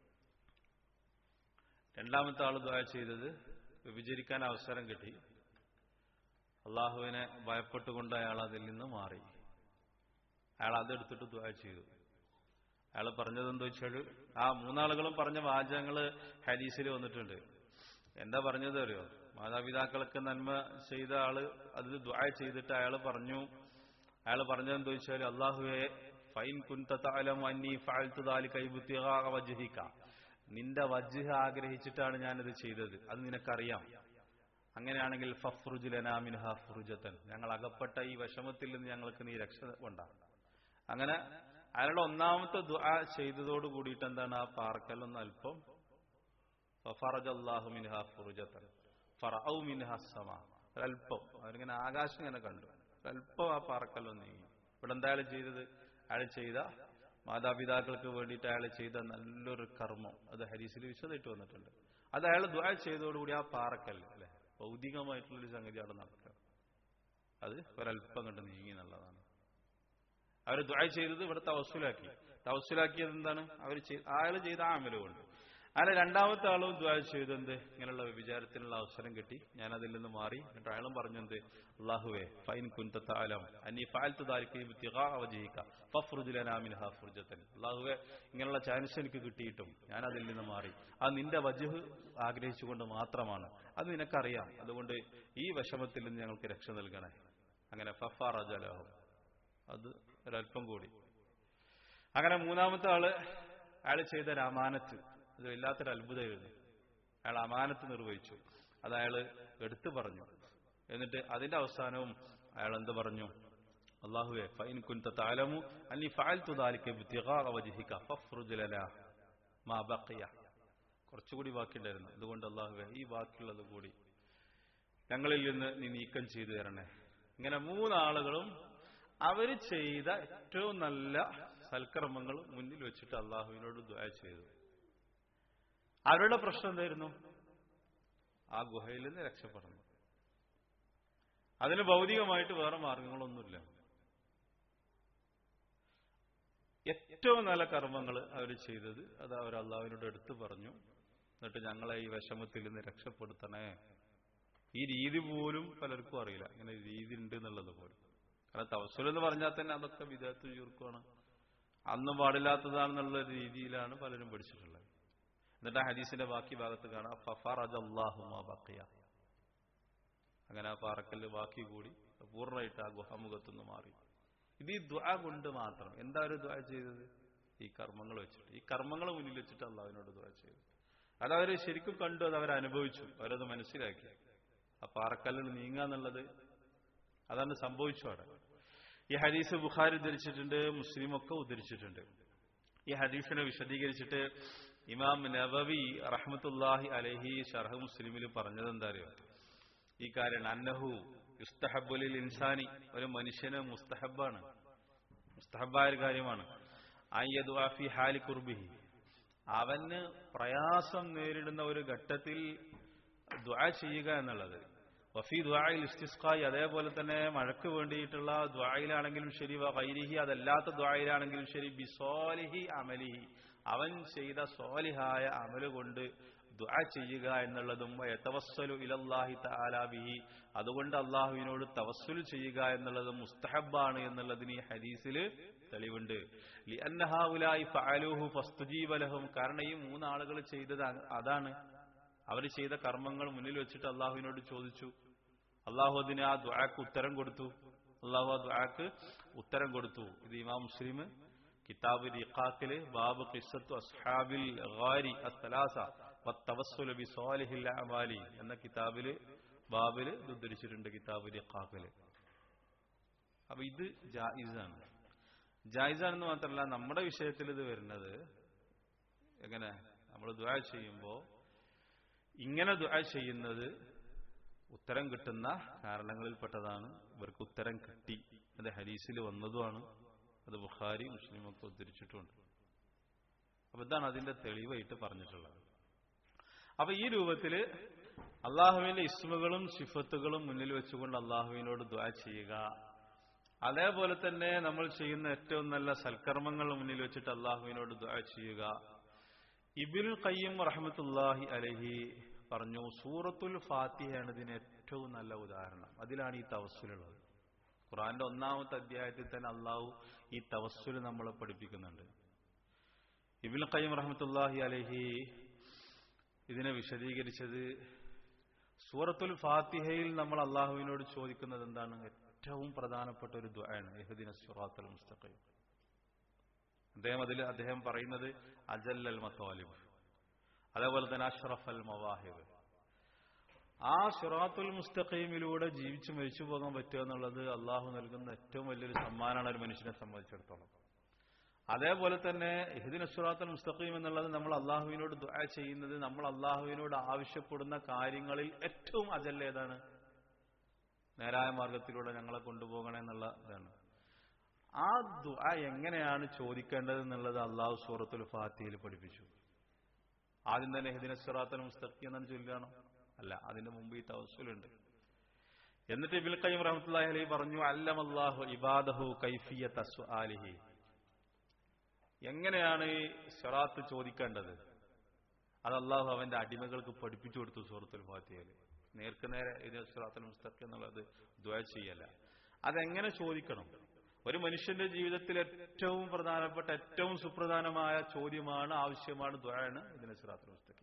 രണ്ടാമത്തെ ആള് ദുആ ചെയ്തത് വിഭജിക്കാൻ അവസരം കിട്ടി അള്ളാഹുവിനെ ഭയപ്പെട്ടുകൊണ്ട് അയാൾ അതിൽ നിന്ന് മാറി അയാൾ അതെടുത്തിട്ട് ദുആ ചെയ്തു അയാൾ പറഞ്ഞത് എന്താ വെച്ചാൽ ആ മൂന്നാളുകളും പറഞ്ഞ വാചകങ്ങള് ഹദീസിൽ വന്നിട്ടുണ്ട് എന്താ പറഞ്ഞത് അറിയോ മാതാപിതാക്കൾക്ക് നന്മ ചെയ്ത ആള് അത് ദുആ ചെയ്തിട്ട് അയാൾ പറഞ്ഞു അയാൾ പറഞ്ഞത് എന്താ വെച്ചാൽ അള്ളാഹുവെ ഫൈൻ കുൻതലം അന്നി ഫാൽത്തു ദാലിക ഇബ്തിഗാ വജ്ഹിക നിന്റെ വജ്ഹ് ആഗ്രഹിച്ചിട്ടാണ് ഞാനത് ചെയ്തത് അത് നിനക്കറിയാം അങ്ങനെയാണെങ്കിൽ ഫഫ്റുജുലനാമിൻഹ ഫുറുജത്തൻ ഞങ്ങൾ അകപ്പെട്ട ഈ വിഷമത്തിൽ നിന്ന് ഞങ്ങൾക്ക് നീ രക്ഷ കൊണ്ടാണ് അങ്ങനെ അയാളുടെ ഒന്നാമത്തെ ദുആ ചെയ്തതോട് കൂടിയിട്ട് എന്താണ് ആ പാർക്കലൊന്ന് അല്പം ഫറജല്ലാഹു മിൻഹ ഫുറുജത്തൻ ഫറഔ മിൻഹ സമ ഒരല്പം അവരിങ്ങനെ ആകാശം ഇങ്ങനെ കണ്ടു ഒരല്പം ആ പാറക്കല്ലൊന്ന് നീങ്ങി ഇവിടെ എന്താ അയാൾ ചെയ്തത് അയാൾ ചെയ്ത മാതാപിതാക്കൾക്ക് വേണ്ടിയിട്ട് അയാൾ ചെയ്ത നല്ലൊരു കർമ്മം അത് ഹരീസിൽ വിശദമായിട്ട് വന്നിട്ടുണ്ട് അത് അയാൾ ദ്വാ ചെയ്തതോടുകൂടി ആ പാറക്കല്ല് അല്ലെ ഭൗതികമായിട്ടുള്ളൊരു സംഗതി അവിടെ നടക്കുക അത് ഒരല്പം കണ്ട് നീങ്ങി എന്നുള്ളതാണ് അവർ ദ്വാ ചെയ്തത് ഇവിടെ തവസുലാക്കി തവസുലാക്കിയത് എന്താണ് അവർ അയാൾ ചെയ്ത ആമല് കൊണ്ട് അങ്ങനെ രണ്ടാമത്തെ ആളും ദ്വാ ചെയ്തെന്ത് ഇങ്ങനെയുള്ള വിചാരത്തിനുള്ള അവസരം കിട്ടി ഞാൻ അതിൽ നിന്ന് മാറി എന്നിട്ട് അയാളും പറഞ്ഞെന്ത് അള്ളാഹുവേ ഫൈൻ കുന്തത്താലം അനി ഫാൽത്ത് താരിക്കും അള്ളാഹുവെ ഇങ്ങനെയുള്ള ചാൻസ് എനിക്ക് കിട്ടിയിട്ടും ഞാൻ അതിൽ നിന്ന് മാറി അത് നിന്റെ വജുഹ് ആഗ്രഹിച്ചുകൊണ്ട് മാത്രമാണ് അത് നിനക്കറിയാം അതുകൊണ്ട് ഈ വിഷമത്തിൽ നിന്ന് ഞങ്ങൾക്ക് രക്ഷ നൽകണേ അങ്ങനെ ഫഫാ റജലഹു അത് ഒരല്പം കൂടി അങ്ങനെ മൂന്നാമത്തെ ആള് അയാൾ ചെയ്ത രാമാനത്ത് അത് വല്ലാത്തൊരു അത്ഭുതമായിരുന്നു അയാൾ അമാനത്ത് നിർവഹിച്ചു അത് അയാൾ എടുത്തു പറഞ്ഞു എന്നിട്ട് അതിന്റെ അവസാനവും അയാൾ എന്ത് പറഞ്ഞു അള്ളാഹുവെ ഫൈൻ കുൻത താലമു അന്നി ഫഅൽതു ദാലിക ഇബ്തിഗാ വജ്ഹിക ഫഫ്റുജ് ലനാ മാ ബഖിയ കുറച്ചുകൂടി ബാക്കിയുണ്ടായിരുന്നു അതുകൊണ്ട് അള്ളാഹുവെ ഈ ബാക്കിയുള്ളത് കൂടി ഞങ്ങളിൽ നിന്ന് നീ നീക്കം ചെയ്തു തരണേ ഇങ്ങനെ മൂന്നാളുകളും അവര് ചെയ്ത ഏറ്റവും നല്ല സൽക്കർമ്മങ്ങൾ മുന്നിൽ വെച്ചിട്ട് അള്ളാഹുവിനോട് ദ്വാ ചെയ്തു അവരുടെ പ്രശ്നം എന്തായിരുന്നു ആ ഗുഹയിൽ നിന്ന് രക്ഷപ്പെടണം അതിന് ഭൗതികമായിട്ട് വേറെ മാർഗങ്ങളൊന്നുമില്ല ഏറ്റവും നല്ല കർമ്മങ്ങൾ അവർ ചെയ്തത് അത് അവർ അള്ളാഹുവിനോട് എടുത്തു പറഞ്ഞു എന്നിട്ട് ഞങ്ങളെ ഈ വിഷമത്തിൽ നിന്ന് രക്ഷപ്പെടുത്തണേ ഈ രീതി പോലും പലർക്കും അറിയില്ല ഇങ്ങനെ രീതി ഉണ്ട് എന്നുള്ളത് പോലും കാരണം തവസുൽ എന്ന് പറഞ്ഞാൽ തന്നെ അതൊക്കെ വിദേഹത്ത് ചുരുക്കമാണ് അന്നും പാടില്ലാത്തതാണെന്നുള്ള രീതിയിലാണ് പലരും പഠിച്ചിട്ടുള്ളത് എന്നിട്ട് ആ ഹദീസിന്റെ ബാക്കി ഭാഗത്ത് കാണാം ഫഫറജ അള്ളാഹുമാ ബക്കിയ അങ്ങനെ ആ പാറക്കല്ല് ബാക്കി കൂടി പൂർണ്ണമായിട്ട് ആ ഗുഹാമുഖത്തുനിന്ന് മാറി ഇത് ഈ ദ്വാ കൊണ്ട് മാത്രം എന്താ ഒരു ദ്വാ ചെയ്തത് ഈ കർമ്മങ്ങൾ വെച്ചിട്ട് ഈ കർമ്മങ്ങൾ മുന്നിൽ വെച്ചിട്ട് അള്ളാഹുവിനോട് ദ്വാ ചെയ്തു അത് അവർ ശരിക്കും കണ്ടു അത് അവർ അനുഭവിച്ചു അവരത് മനസ്സിലാക്കി ആ പാറക്കല്ലിൽ നീങ്ങാന്നുള്ളത് അതാണ് സംഭവിച്ചു അവിടെ ഈ ഹദീസ് ബുഖാരി ഉദ്ധരിച്ചിട്ടുണ്ട് മുസ്ലിം ഒക്കെ ഉദ്ധരിച്ചിട്ടുണ്ട് ഈ ഹദീസിനെ വിശദീകരിച്ചിട്ട് ഇമാം നബവി റഹ്മത്തുല്ലാഹി അലഹി ഷർഹ് മുസ്ലിമിൽ പറഞ്ഞത് എന്താ അറിയോ ഈ കാര്യം അന്നഹു മുസ്തഹബുലിൽ ഇൻസാനി ഒരു മനുഷ്യന് മുസ്തഹബാണ് മുസ്തഹബായ ഒരു കാര്യമാണ് അയ്യദുആഫി ഹാലി കുർബിഹി അവന് പ്രയാസം നേരിടുന്ന ഒരു ഘട്ടത്തിൽ ദ്വാ ചെയ്യുക എന്നുള്ളത് വഫി ദ്വായിൽ ഇസ്തിസ്കായി അതേപോലെ തന്നെ മഴക്ക് വേണ്ടിയിട്ടുള്ള ദ്വായിലാണെങ്കിലും ശരി വൈരിഹി അതല്ലാത്ത ദ്വായിലാണെങ്കിലും ശരി ബിസോലിഹി അമലിഹി അവൻ ചെയ്ത സോലിഹായ അമല് കൊണ്ട് ദുആ ചെയ്യുക എന്നുള്ളതും തവസ്സലു ഇലല്ലാഹി തആലാബിഹി അതുകൊണ്ട് അള്ളാഹുവിനോട് തവസ്സുൽ ചെയ്യുക എന്നുള്ളതും മുസ്തഹബാണ് എന്നുള്ളതിന് ഈ ഹദീസിൽ തെളിവുണ്ട് ലിഅന്നഹാഉലായി ഫഅലൂഹു ഫസ്തുജീബ ലഹും കാരണം ഈ മൂന്നാളുകൾ ചെയ്തത് അതാണ് അവർ ചെയ്ത കർമ്മങ്ങൾ മുന്നിൽ വെച്ചിട്ട് അള്ളാഹുവിനോട് ചോദിച്ചു അള്ളാഹു അതിന് ആ ദ്വാക്ക് ഉത്തരം കൊടുത്തു അള്ളാഹു ആ ദ്വാക്ക് ഉത്തരം കൊടുത്തു ഇത് ഇമാം മുസ്ലിം കിതാബ് റിഖാഖില് ബാബ് ഖിസ്സത്തു അസ്ഹാബിൽ ഗാരി അസ്സലാസ വത്തവസ്സുല ബി സ്വാലിഹിൽ അമാലി എന്ന കിതാബില് ബാബില് ഇത് ഉദ്ധരിച്ചിട്ടുണ്ട് കിതാബ് റിഖാഖില് അപ്പൊ ഇത് ജായിസാണ് ജായിസാണെന്ന് മാത്രമല്ല നമ്മുടെ വിഷയത്തിൽ ഇത് വരുന്നത് എങ്ങനെ നമ്മൾ ദ്വാ ചെയ്യുമ്പോൾ ഇങ്ങനെ ദ്വാ ചെയ്യുന്നത് ഉത്തരം കിട്ടുന്ന കാരണങ്ങളിൽപ്പെട്ടതാണ് ഇവർക്ക് ഉത്തരം കിട്ടി അത് ഹരീസിൽ വന്നതുമാണ് അത് ബുഖാരി മുസ്ലിമൊക്കെ ഉദ്ധരിച്ചിട്ടുണ്ട് അപ്പൊ ഇതാണ് അതിന്റെ തെളിവായിട്ട് പറഞ്ഞിട്ടുള്ളത് അപ്പൊ ഈ രൂപത്തില് അള്ളാഹുവിന്റെ ഇസ്മുകളും സിഫത്തുകളും മുന്നിൽ വെച്ചുകൊണ്ട് അള്ളാഹുവിനോട് ദ്വാ ചെയ്യുക അതേപോലെ തന്നെ നമ്മൾ ചെയ്യുന്ന ഏറ്റവും നല്ല സൽക്കർമ്മങ്ങൾ മുന്നിൽ വെച്ചിട്ട് അള്ളാഹുവിനോട് ദ്വാ ചെയ്യുക ഇബിൽ കയ്യം റഹമത്തുല്ലാഹി അലഹി പറഞ്ഞു സൂറത്തുൽ ഫാത്തിഹയാണ് ഇതിന് ഏറ്റവും നല്ല ഉദാഹരണം അതിലാണ് ഈ തവസ്സുലുള്ളത് ഖുറാന്റെ ഒന്നാമത്തെ അധ്യായത്തിൽ തന്നെ അള്ളാഹു ഈ തവസ്സുൽ നമ്മളെ പഠിപ്പിക്കുന്നുണ്ട് ഇബിൽ കയ്യം റഹമത്തുല്ലാഹി അലഹി ഇതിനെ വിശദീകരിച്ചത് സൂറത്തുൽ ഫാത്തിഹയിൽ നമ്മൾ അള്ളാഹുവിനോട് ചോദിക്കുന്നത് എന്താണ് ഏറ്റവും പ്രധാനപ്പെട്ട ഒരു ദ്വാണ് എഹദിന സുറാത്തുൽ മുസ്തഖീം അദ്ദേഹം അതിൽ അദ്ദേഹം പറയുന്നത് അജല്ലൽ മത്തോലിബ് അതേപോലെ തന്നെ അഷ്റഫ് അൽ മവാഹിബ് ആ ഷുറാത്തുൽ മുസ്തഖീമിലൂടെ ജീവിച്ചു മരിച്ചു പോകാൻ പറ്റുക എന്നുള്ളത് അള്ളാഹു നൽകുന്ന ഏറ്റവും വലിയൊരു സമ്മാനമാണ് ഒരു മനുഷ്യനെ സംബന്ധിച്ചിടത്തോളം അതേപോലെ തന്നെ ഇഹദിൻ അഷുറാത്തുൽ മുസ്തഖീം എന്നുള്ളത് നമ്മൾ അള്ളാഹുവിനോട് ദുആ ചെയ്യുന്നത് നമ്മൾ അള്ളാഹുവിനോട് ആവശ്യപ്പെടുന്ന കാര്യങ്ങളിൽ ഏറ്റവും അജല്ല ഏതാണ് നേരായ മാർഗത്തിലൂടെ ഞങ്ങളെ കൊണ്ടുപോകണേ എന്നുള്ള ഇതാണ് ആ ദുആ എങ്ങനെയാണ് ചോദിക്കേണ്ടത് എന്നുള്ളത് അള്ളാഹു സൂറത്തുൽ ഫാത്തിയിൽ പഠിപ്പിച്ചു ആദ്യം തന്നെ ഹിദിന സിറാത്തൽ മുസ്തഖി എന്നാണ് ചൊല്ലുകയാണോ അല്ല അതിന്റെ മുമ്പ് ഈ തവസ്സുലുണ്ട് എന്നിട്ട് ഇബിൽ കയ്യം റഹമത്തുല്ലാഹി അലൈഹി പറഞ്ഞു അല്ലമല്ലാഹു ഇബാദഹു കൈഫിയത സുആലിഹി എങ്ങനെയാണ് ഈ സിറാത്ത് ചോദിക്കേണ്ടത് അത് അള്ളാഹു അവന്റെ അടിമകൾക്ക് പഠിപ്പിച്ചു കൊടുത്തു സൂറത്തുൽ ഫാത്തിഹയിൽ നേർക്ക് നേരെ ഇത് സിറാത്തുൽ മുസ്തഖി എന്നുള്ളത് ദ്വ ചെയ്യല്ല അതെങ്ങനെ ചോദിക്കണം ഒരു മനുഷ്യന്റെ ജീവിതത്തിൽ ഏറ്റവും പ്രധാനപ്പെട്ട ഏറ്റവും സുപ്രധാനമായ ചോദ്യമാണ് ആവശ്യമാണ് ദ്വയാണ് ഇതിനെ സിറാത്തുൽ മുസ്തഖി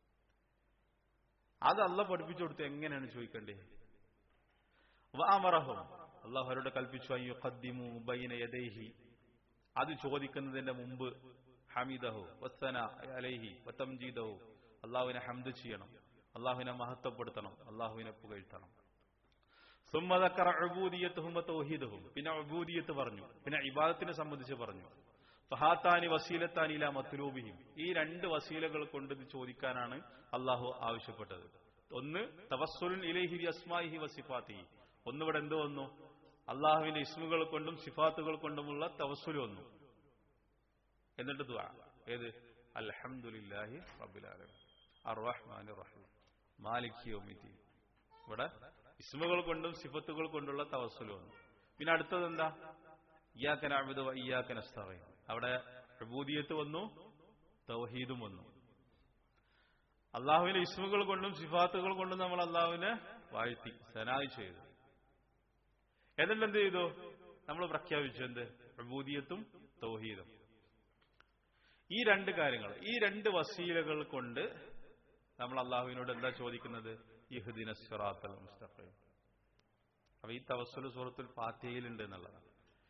അത് അല്ല പഠിപ്പിച്ചു കൊടുത്ത് എങ്ങനെയാണ് ചോദിക്കേണ്ടേ വാമറഹും അള്ളാഹു അവരോട് കൽപ്പിച്ചു അയ്യോ ഖദ്ദിമു ബൈന യദൈഹി അത് ചോദിക്കുന്നതിന്റെ മുമ്പ് ഹമീദഹു വസ്സന അലൈഹി വത്തംജീദഹു അള്ളാഹുവിനെ ഹംദ് ചെയ്യണം അള്ളാഹുവിനെ മഹത്വപ്പെടുത്തണം അള്ളാഹുവിനെ പുകഴ്ത്തണം സുമ്മതക്കറ അബൂദിയത്തുഹും തൗഹീദുഹും പിന്നെ അബൂദിയത്ത് പറഞ്ഞു പിന്നെ ഇബാദത്തിനെ സംബന്ധിച്ച് പറഞ്ഞു ഫഹാത്താനി വസീലത്താനി ഇല മത്തുലൂബിഹിം ഈ രണ്ട് വസീലകൾ കൊണ്ട് ഇത് ചോദിക്കാനാണ് അള്ളാഹു ആവശ്യപ്പെട്ടത് ഒന്ന് തവസ്സുലിൻ ഇലൈഹി അസ്മാഹി വസിഫാത്തി ഒന്നിവിടെ എന്ത് വന്നു അള്ളാഹുവിന്റെ ഇസ്മുകൾ കൊണ്ടും സിഫാത്തുകൾ കൊണ്ടുമുള്ള തവസ്സുൽ വന്നു എന്നിട്ട് ദുആ ഏത് അൽഹംദുലില്ലാഹി റബ്ബിൽ ആലമീൻ അർറഹ്മാനിർ റഹീം മാലിക് യൗമിദ്ദീൻ ഇവിടെ ഇസ്മുകൾ കൊണ്ടും സിഫത്തുകൾ കൊണ്ടുള്ള തവസ്സുൽ വന്നു പിന്നെ അടുത്തത് എന്താ ഇയാക്കൻ അബുദ് ഇയാക്കൻ അസ്തവയും അവിടെ പ്രബൂദിയത്ത് വന്നു തൗഹീദും വന്നു അള്ളാഹുവിന്റെ ഇസ്മുകൾ കൊണ്ടും സിഫാത്തുകൾ കൊണ്ടും നമ്മൾ അള്ളാഹുവിനെ വാഴ്ത്തി സനായി ചെയ്തു എന്നിട്ട് എന്ത് ചെയ്തു നമ്മൾ പ്രഖ്യാപിച്ചു എന്ത് പ്രബൂദിയത്തും തൗഹീദും ഈ രണ്ട് കാര്യങ്ങൾ ഈ രണ്ട് വസീലകൾ കൊണ്ട് നമ്മൾ അള്ളാഹുവിനോട് എന്താ ചോദിക്കുന്നത് ഇഹുദിന സിറാത്തൽ മുസ്തഫീം അപ്പൊ ഈ തവസ്സുൽ സൂറത്തുൽ ഫാത്തിഹയിലുണ്ട് എന്നുള്ളതാണ്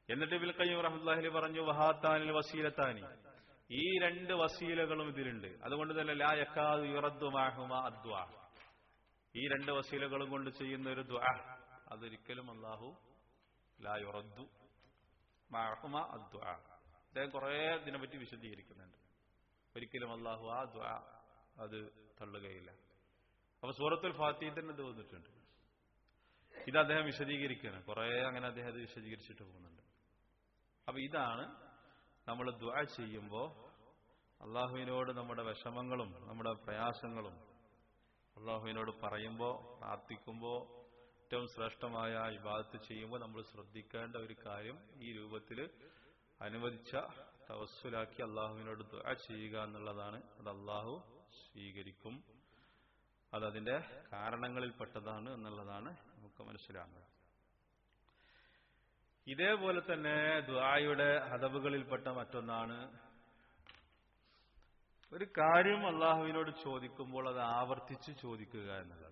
എന്നിട്ട് ഇബിൽ കയ്യൂം റഹ്മുല്ലാഹിലി പറഞ്ഞു വഹാത്താനിൽ വസീലത്താനി ഈ രണ്ട് വസീലകളും ഇതിലുണ്ട് അതുകൊണ്ട് തന്നെ ലാ യക്കാദു യുറദ്ദു മാഹുമ അദ്വാ ഈ രണ്ട് വസീലകളും കൊണ്ട് ചെയ്യുന്ന ഒരു ദ്വാ അതൊരിക്കലും അള്ളാഹു ലാ യുറദ്ദു മാഹുമ അദ്വാ അദ്ദേഹം കുറെ ഇതിനെപ്പറ്റി വിശദീകരിക്കുന്നുണ്ട് ഒരിക്കലും അള്ളാഹു ആ ദ്വാ അത് തള്ളുകയില്ല അപ്പൊ സൂറത്തുൽ ഫാത്തിയിൽ തന്നെ ഇത് വന്നിട്ടുണ്ട് ഇത് അദ്ദേഹം വിശദീകരിക്കുകയാണ് കുറെ അങ്ങനെ അദ്ദേഹം അത് വിശദീകരിച്ചിട്ട് പോകുന്നുണ്ട് അപ്പൊ ഇതാണ് നമ്മൾ ദ്വാ ചെയ്യുമ്പോൾ അള്ളാഹുവിനോട് നമ്മുടെ വിഷമങ്ങളും നമ്മുടെ പ്രയാസങ്ങളും അള്ളാഹുവിനോട് പറയുമ്പോൾ പ്രാർത്ഥിക്കുമ്പോൾ ഏറ്റവും ശ്രേഷ്ഠമായ ഇബാദത്ത് ചെയ്യുമ്പോൾ നമ്മൾ ശ്രദ്ധിക്കേണ്ട ഒരു കാര്യം ഈ രൂപത്തിൽ അനുവദിച്ച തവസ്സുലാക്കി അള്ളാഹുവിനോട് ദുആ ചെയ്യുക എന്നുള്ളതാണ് അത് അള്ളാഹു സ്വീകരിക്കും അത് അതിന്റെ കാരണങ്ങളിൽപ്പെട്ടതാണ് എന്നുള്ളതാണ് നമുക്ക് മനസ്സിലാകുന്നത് ഇതേപോലെ തന്നെ ദ്വായുടെ ഹദബുകളിൽപ്പെട്ട മറ്റൊന്നാണ് ഒരു കാര്യം അള്ളാഹുവിനോട് ചോദിക്കുമ്പോൾ അത് ആവർത്തിച്ച് ചോദിക്കുക എന്നുള്ളത്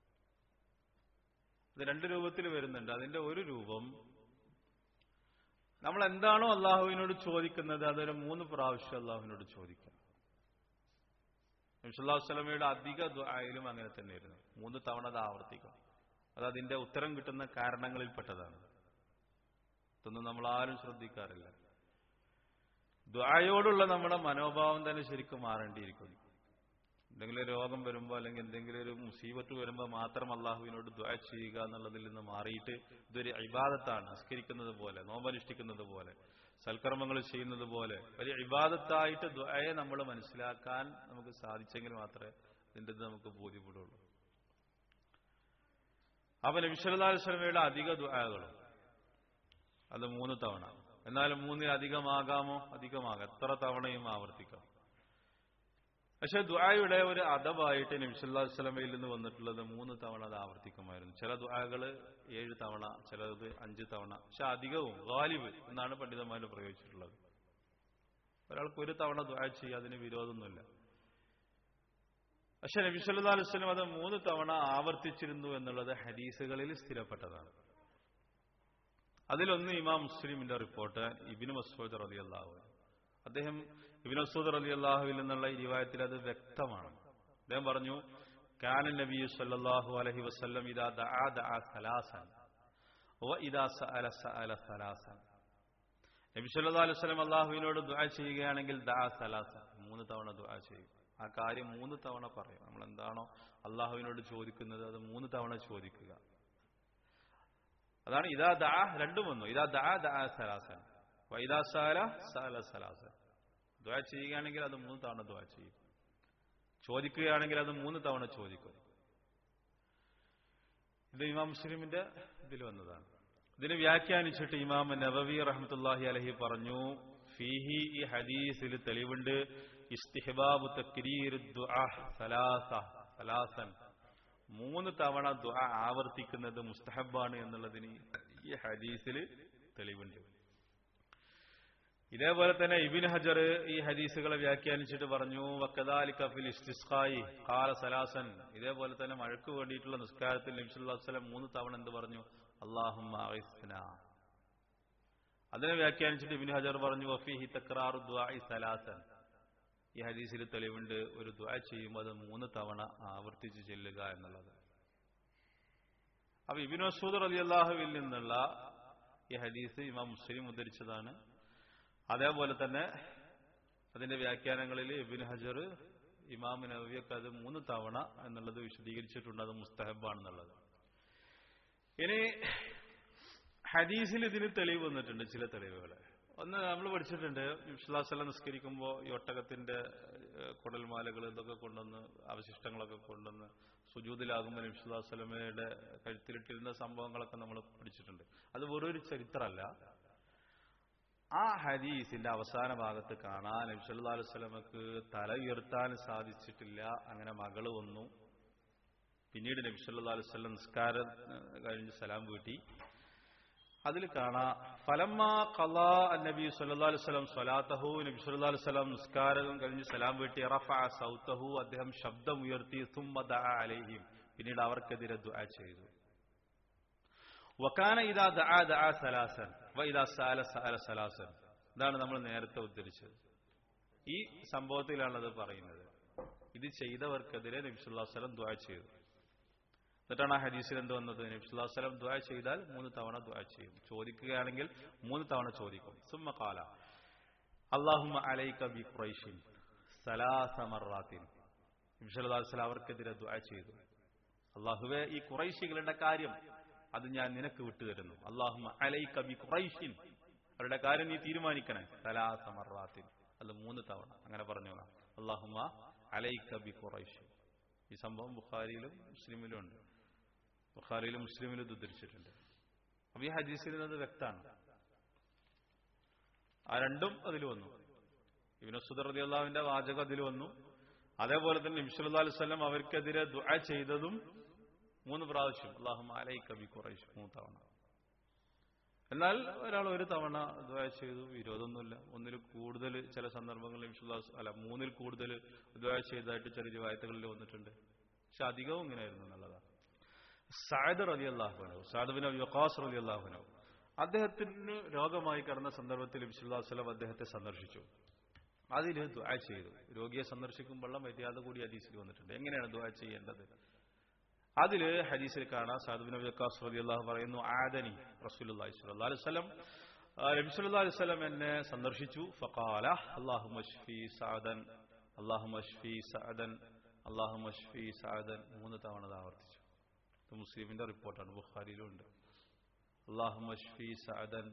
ഇത് രണ്ട് രൂപത്തിൽ വരുന്നുണ്ട് അതിന്റെ ഒരു രൂപം നമ്മൾ എന്താണോ അള്ളാഹുവിനോട് ചോദിക്കുന്നത് അതൊരു മൂന്ന് പ്രാവശ്യം അള്ളാഹുവിനോട് ചോദിക്കാം നബിസ്വല്ലാഹു സ്വലമയുടെ അധിക ദ്വായിലും അങ്ങനെ തന്നെയായിരുന്നു മൂന്ന് തവണ അത് ആവർത്തിക്കും അത് അതിന്റെ ഉത്തരം കിട്ടുന്ന കാരണങ്ങളിൽപ്പെട്ടതാണ് ഇതൊന്നും നമ്മൾ ആരും ശ്രദ്ധിക്കാറില്ല ദ്വായോടുള്ള നമ്മുടെ മനോഭാവം തന്നെ ശരിക്കും മാറേണ്ടിയിരിക്കുന്നു എന്തെങ്കിലും ഒരു രോഗം വരുമ്പോൾ അല്ലെങ്കിൽ എന്തെങ്കിലും ഒരു മുസീബത്ത് വരുമ്പോൾ മാത്രം അള്ളാഹുവിനോട് ദ്വാ ചെയ്യുക എന്നുള്ളതിൽ നിന്ന് മാറിയിട്ട് ഇതൊരു ഇബാദത്താണ് നിസ്കരിക്കുന്നത് പോലെ നോമ്പനുഷ്ഠിക്കുന്നത് പോലെ സൽക്കർമ്മങ്ങൾ ചെയ്യുന്നത് പോലെ ഒരു ഇബാദത്തായിട്ട് ദ്വയെ നമ്മൾ മനസ്സിലാക്കാൻ നമുക്ക് സാധിച്ചെങ്കിൽ മാത്രമേ ഇതിൻ്റെ ഇത് നമുക്ക് ബോധ്യപ്പെടുള്ളൂ അപ്പൊ നബിസ്വല്ലാസ്ലമയുടെ അധിക ദ്വകളും അത് മൂന്ന് തവണ എന്നാലും മൂന്നിൽ അധികമാകാമോ അധികമാകാം എത്ര തവണയും ആവർത്തിക്കാം പക്ഷെ ദ്വായുടെ ഒരു അദബായിട്ട് നബിസ്വല്ലാസ്ലമയിൽ നിന്ന് വന്നിട്ടുള്ളത് മൂന്ന് തവണ അത് ആവർത്തിക്കുമായിരുന്നു ചില ദ്വാകള് ഏഴ് തവണ ചിലത് അഞ്ച് തവണ പക്ഷെ അധികവും ഗാലിബ് എന്നാണ് പണ്ഡിതന്മാർ പ്രയോഗിച്ചിട്ടുള്ളത് ഒരാൾക്ക് ഒരു തവണ ദ്വാ ചെയ്യുക അതിന് വിരോധമൊന്നുമില്ല പക്ഷെ നബിസ്വല്ലാ അലുസ്ലം അത് മൂന്ന് തവണ ആവർത്തിച്ചിരുന്നു എന്നുള്ളത് ഹദീസുകളിൽ സ്ഥിരപ്പെട്ടതാണ് അതിലൊന്ന് ഇമാം മുസ്ലിമിന്റെ റിപ്പോർട്ട് ഇബിന് മസൂദ് റലി അള്ളാഹു അദ്ദേഹം ഇബിൻ മസൂദ് റലി അള്ളാഹുവിൽ നിന്നുള്ള ഈ റിവായത്തിൽ അത് വ്യക്തമാണ് അദ്ദേഹം പറഞ്ഞു കാന നബി സല്ലല്ലാഹു അലൈഹി വസല്ലം ഇദാ ദആ ദആ സലാസൻ വ ഇദാ സഅല സഅല സലാസൻ നബി സല്ലല്ലാഹു അലൈഹി വസല്ലം അള്ളാഹുവിനോട് ദുആ ചെയ്യുകയാണെങ്കിൽ ദആ സലാസൻ മൂന്ന് തവണ ദുആ ചെയ്യും ആ കാര്യം മൂന്ന് തവണ പറയും നമ്മൾ എന്താണോ അള്ളാഹുവിനോട് ചോദിക്കുന്നത് അത് മൂന്ന് തവണ ചോദിക്കുക അതാണ് ഇതാ ദാ രണ്ടും വന്നു ഇതാ ദാ ദാ സലാസൻ വൈദാ സാല സാല സലാസൻ ദ്വാ ചെയ്യുകയാണെങ്കിൽ അത് മൂന്ന് തവണ ദ്വാ ചെയ്യും ചോദിക്കുകയാണെങ്കിൽ അത് മൂന്ന് തവണ ചോദിക്കും ഇത് ഇമാം മുസ്ലിമിന്റെ ഇതിൽ വന്നതാണ് ഇതിനെ വ്യാഖ്യാനിച്ചിട്ട് ഇമാം നബവി റഹ്മത്തുല്ലാഹി അലഹി പറഞ്ഞു ഫീഹി ഈ ഹദീസിൽ തെളിവുണ്ട് ഇസ്തിഹബാബു തക്രീർ ദുആ സലാസ സലാസൻ മൂന്ന് തവണ ദുആ ആവർത്തിക്കുന്നത് മുസ്തഹബാണ് എന്നുള്ളതിന് ഈ ഹദീസിൽ തെളിവുണ്ട് ഇതേപോലെ തന്നെ ഇബിൻ ഹജർ ഈ ഹദീസുകളെ വ്യാഖ്യാനിച്ചിട്ട് പറഞ്ഞു വക്കദാലി കഫിൽ ഇസ്തിസ്ഖായി ഖാല സലാസൻ ഇതേപോലെ തന്നെ മഴക്ക് വേണ്ടിയിട്ടുള്ള നിസ്കാരത്തിൽ നബിസ്വല്ലം മൂന്ന് തവണ എന്ത് പറഞ്ഞു അള്ളാഹും അതിനെ വ്യാഖ്യാനിച്ചിട്ട് ഇബിൻ ഹജർ പറഞ്ഞു വഫിഹി തക്രാറു ദ്വാഇ സലാസൻ ഈ ഹദീസിൽ തെളിവുണ്ട് ഒരു ദ്വാ ചെയ്യുമ്പോൾ അത് മൂന്ന് തവണ ആവർത്തിച്ച് ചെല്ലുക എന്നുള്ളത് അപ്പൊ ഇബിൻ മസൂദ് അലി അള്ളാഹുവിൽ നിന്നുള്ള ഈ ഹദീസ് ഇമാം മുസ്ലിം ഉദ്ധരിച്ചതാണ് അതേപോലെ തന്നെ അതിന്റെ വ്യാഖ്യാനങ്ങളിൽ ഇബിൻ ഹജർ ഇമാം നബിയൊക്കെ അത് മൂന്ന് തവണ എന്നുള്ളത് വിശദീകരിച്ചിട്ടുണ്ട് അത് മുസ്തഹബാണെന്നുള്ളത് ഇനി ഹദീസിൽ ഇതിന് തെളിവ് വന്നിട്ടുണ്ട് ചില തെളിവുകൾ ഒന്ന് നമ്മൾ പഠിച്ചിട്ടുണ്ട് വിശ്വാസല നിസ്കരിക്കുമ്പോൾ ഈ ഒട്ടകത്തിന്റെ കുടൽമാലകൾ ഇതൊക്കെ കൊണ്ടുവന്ന് അവശിഷ്ടങ്ങളൊക്കെ കൊണ്ടുവന്ന് സുജൂതിലാകുമ്പോൾ വിശ്വാസലമയുടെ കഴുത്തിലിട്ടിരുന്ന സംഭവങ്ങളൊക്കെ നമ്മൾ പഠിച്ചിട്ടുണ്ട് അത് വെറൊരു ചരിത്രമല്ല ആ ഹദീസിന്റെ അവസാന ഭാഗത്ത് കാണാൻ നബ്സല്ലാ അലുസ്ലമക്ക് തല ഉയർത്താൻ സാധിച്ചിട്ടില്ല അങ്ങനെ മകള് വന്നു പിന്നീട് നബ്സല്ലാ അലുസ്ലം നിസ്കാരം കഴിഞ്ഞ് സലാം വീട്ടി അതിൽ കാണാ ഫലമ്മ കലാ നബി സല്ലാ അലുസ്ലം സ്വലാത്തഹു നബി സല്ലാ അലുസ്ലം നിസ്കാരം കഴിഞ്ഞ് സലാം വീട്ടി റഫ സൗത്തഹു അദ്ദേഹം ശബ്ദം ഉയർത്തി സുമ്മദ അലൈഹിം പിന്നീട് അവർക്കെതിരെ ദുആ ചെയ്തു വക്കാന ഇതാ ദആ ദആ സലാസൻ വൈദാ സാല സാല സലാസൻ ഇതാണ് നമ്മൾ നേരത്തെ ഉദ്ധരിച്ചത് ഈ സംഭവത്തിലാണത് പറയുന്നത് ഇത് ചെയ്തവർക്കെതിരെ നബിസുല്ലാസ്ലം ദ്വാ ചെയ്തു എന്നിട്ടാണ് ആ ഹദീസിൽ എന്ത് വന്നത് നബിസുല്ലാസ്ലം ദ്വാ ചെയ്താൽ മൂന്ന് തവണ ദ്വാ ചെയ്യും ചോദിക്കുകയാണെങ്കിൽ മൂന്ന് തവണ ചോദിക്കും സുമ്മ കാല അള്ളാഹുമ അലൈക ബി ഖുറൈഷിൻ സലാസമറാത്തിൻ നബിസുല്ലാസ്ലം അവർക്കെതിരെ ദ്വാ ചെയ്തു അള്ളാഹുവെ ഈ കുറൈശികളുടെ കാര്യം അത് ഞാൻ നിനക്ക് വിട്ടുതരുന്നു അള്ളാഹുമ അലൈക ബി ഖുറൈഷിൻ അവരുടെ കാര്യം നീ തീരുമാനിക്കണേ സലാസമറാത്തിൻ അത് മൂന്ന് തവണ അങ്ങനെ പറഞ്ഞു അള്ളാഹുമ അലൈക ബി ഖുറൈഷിൻ ഈ സംഭവം ബുഖാരിയിലും മുസ്ലിമിലും ഉണ്ട് ബുഖാരിയിലും മുസ്ലിമിലും ഇത് ഉദ്ധരിച്ചിട്ടുണ്ട് അപ്പൊ ഈ ഹദീസിൽ നിന്ന് അത് വ്യക്തമാണ് ആ രണ്ടും അതിൽ വന്നു ഇബിനുസുദർ റതി അള്ളാഹുവിന്റെ വാചകം അതിൽ വന്നു അതേപോലെ തന്നെ നബിസ്വല്ലാ അലുസല്ലം അവർക്കെതിരെ ദുആ ചെയ്തതും മൂന്ന് പ്രാവശ്യം അള്ളാഹു അലൈ കബി കുറൈഷ് മൂന്ന് തവണ എന്നാൽ ഒരാൾ ഒരു തവണ ദുആ ചെയ്തു വിരോധമൊന്നുമില്ല ഒന്നിൽ കൂടുതൽ ചില സന്ദർഭങ്ങളിൽ വിശ്വാസ അല്ല മൂന്നിൽ കൂടുതൽ ദുആ ചെയ്തതായിട്ട് ചില രൂപായത്തുകളിൽ വന്നിട്ടുണ്ട് പക്ഷെ അധികവും ഇങ്ങനെയായിരുന്നു എന്നുള്ളതാണ് സായദ് റലി അള്ളാഹുനോ സാദുബിനോ യുക്കാസ് റലി അള്ളാഹുനോ അദ്ദേഹത്തിന് രോഗമായി കിടന്ന സന്ദർഭത്തിൽ വിശ്വാസ്ലം അദ്ദേഹത്തെ സന്ദർശിച്ചു അതിൽ ദ്വാ ചെയ്തു രോഗിയെ സന്ദർശിക്കുമ്പോഴുള്ള മര്യാദ കൂടി ഹദീസിൽ വന്നിട്ടുണ്ട് എങ്ങനെയാണ് ദ്വാ ചെയ്യേണ്ടത് അതില് ഹദീസിൽ കാണാം സാദുബിൻ അബ്ദുക്കാസ് റലി അള്ളാഹു പറയുന്നു ആദനി റസൂലി സ്വല്ലല്ലാഹു അലൈഹി വസല്ലം നബി സല്ലല്ലാഹു അലൈഹി വസല്ലം എന്നെ സന്ദർശിച്ചു ഫഖാല അല്ലാഹു മഷ്ഫി സഅദൻ അല്ലാഹു മഷ്ഫി സഅദൻ അല്ലാഹു മഷ്ഫി സഅദൻ മൂന്ന് തവണ അത് ആവർത്തിച്ചു ഇത് മുസ്ലിമിന്റെ റിപ്പോർട്ടാണ് ബുഖാരിയിലും ഉണ്ട് അല്ലാഹു മഷ്ഫി സഅദൻ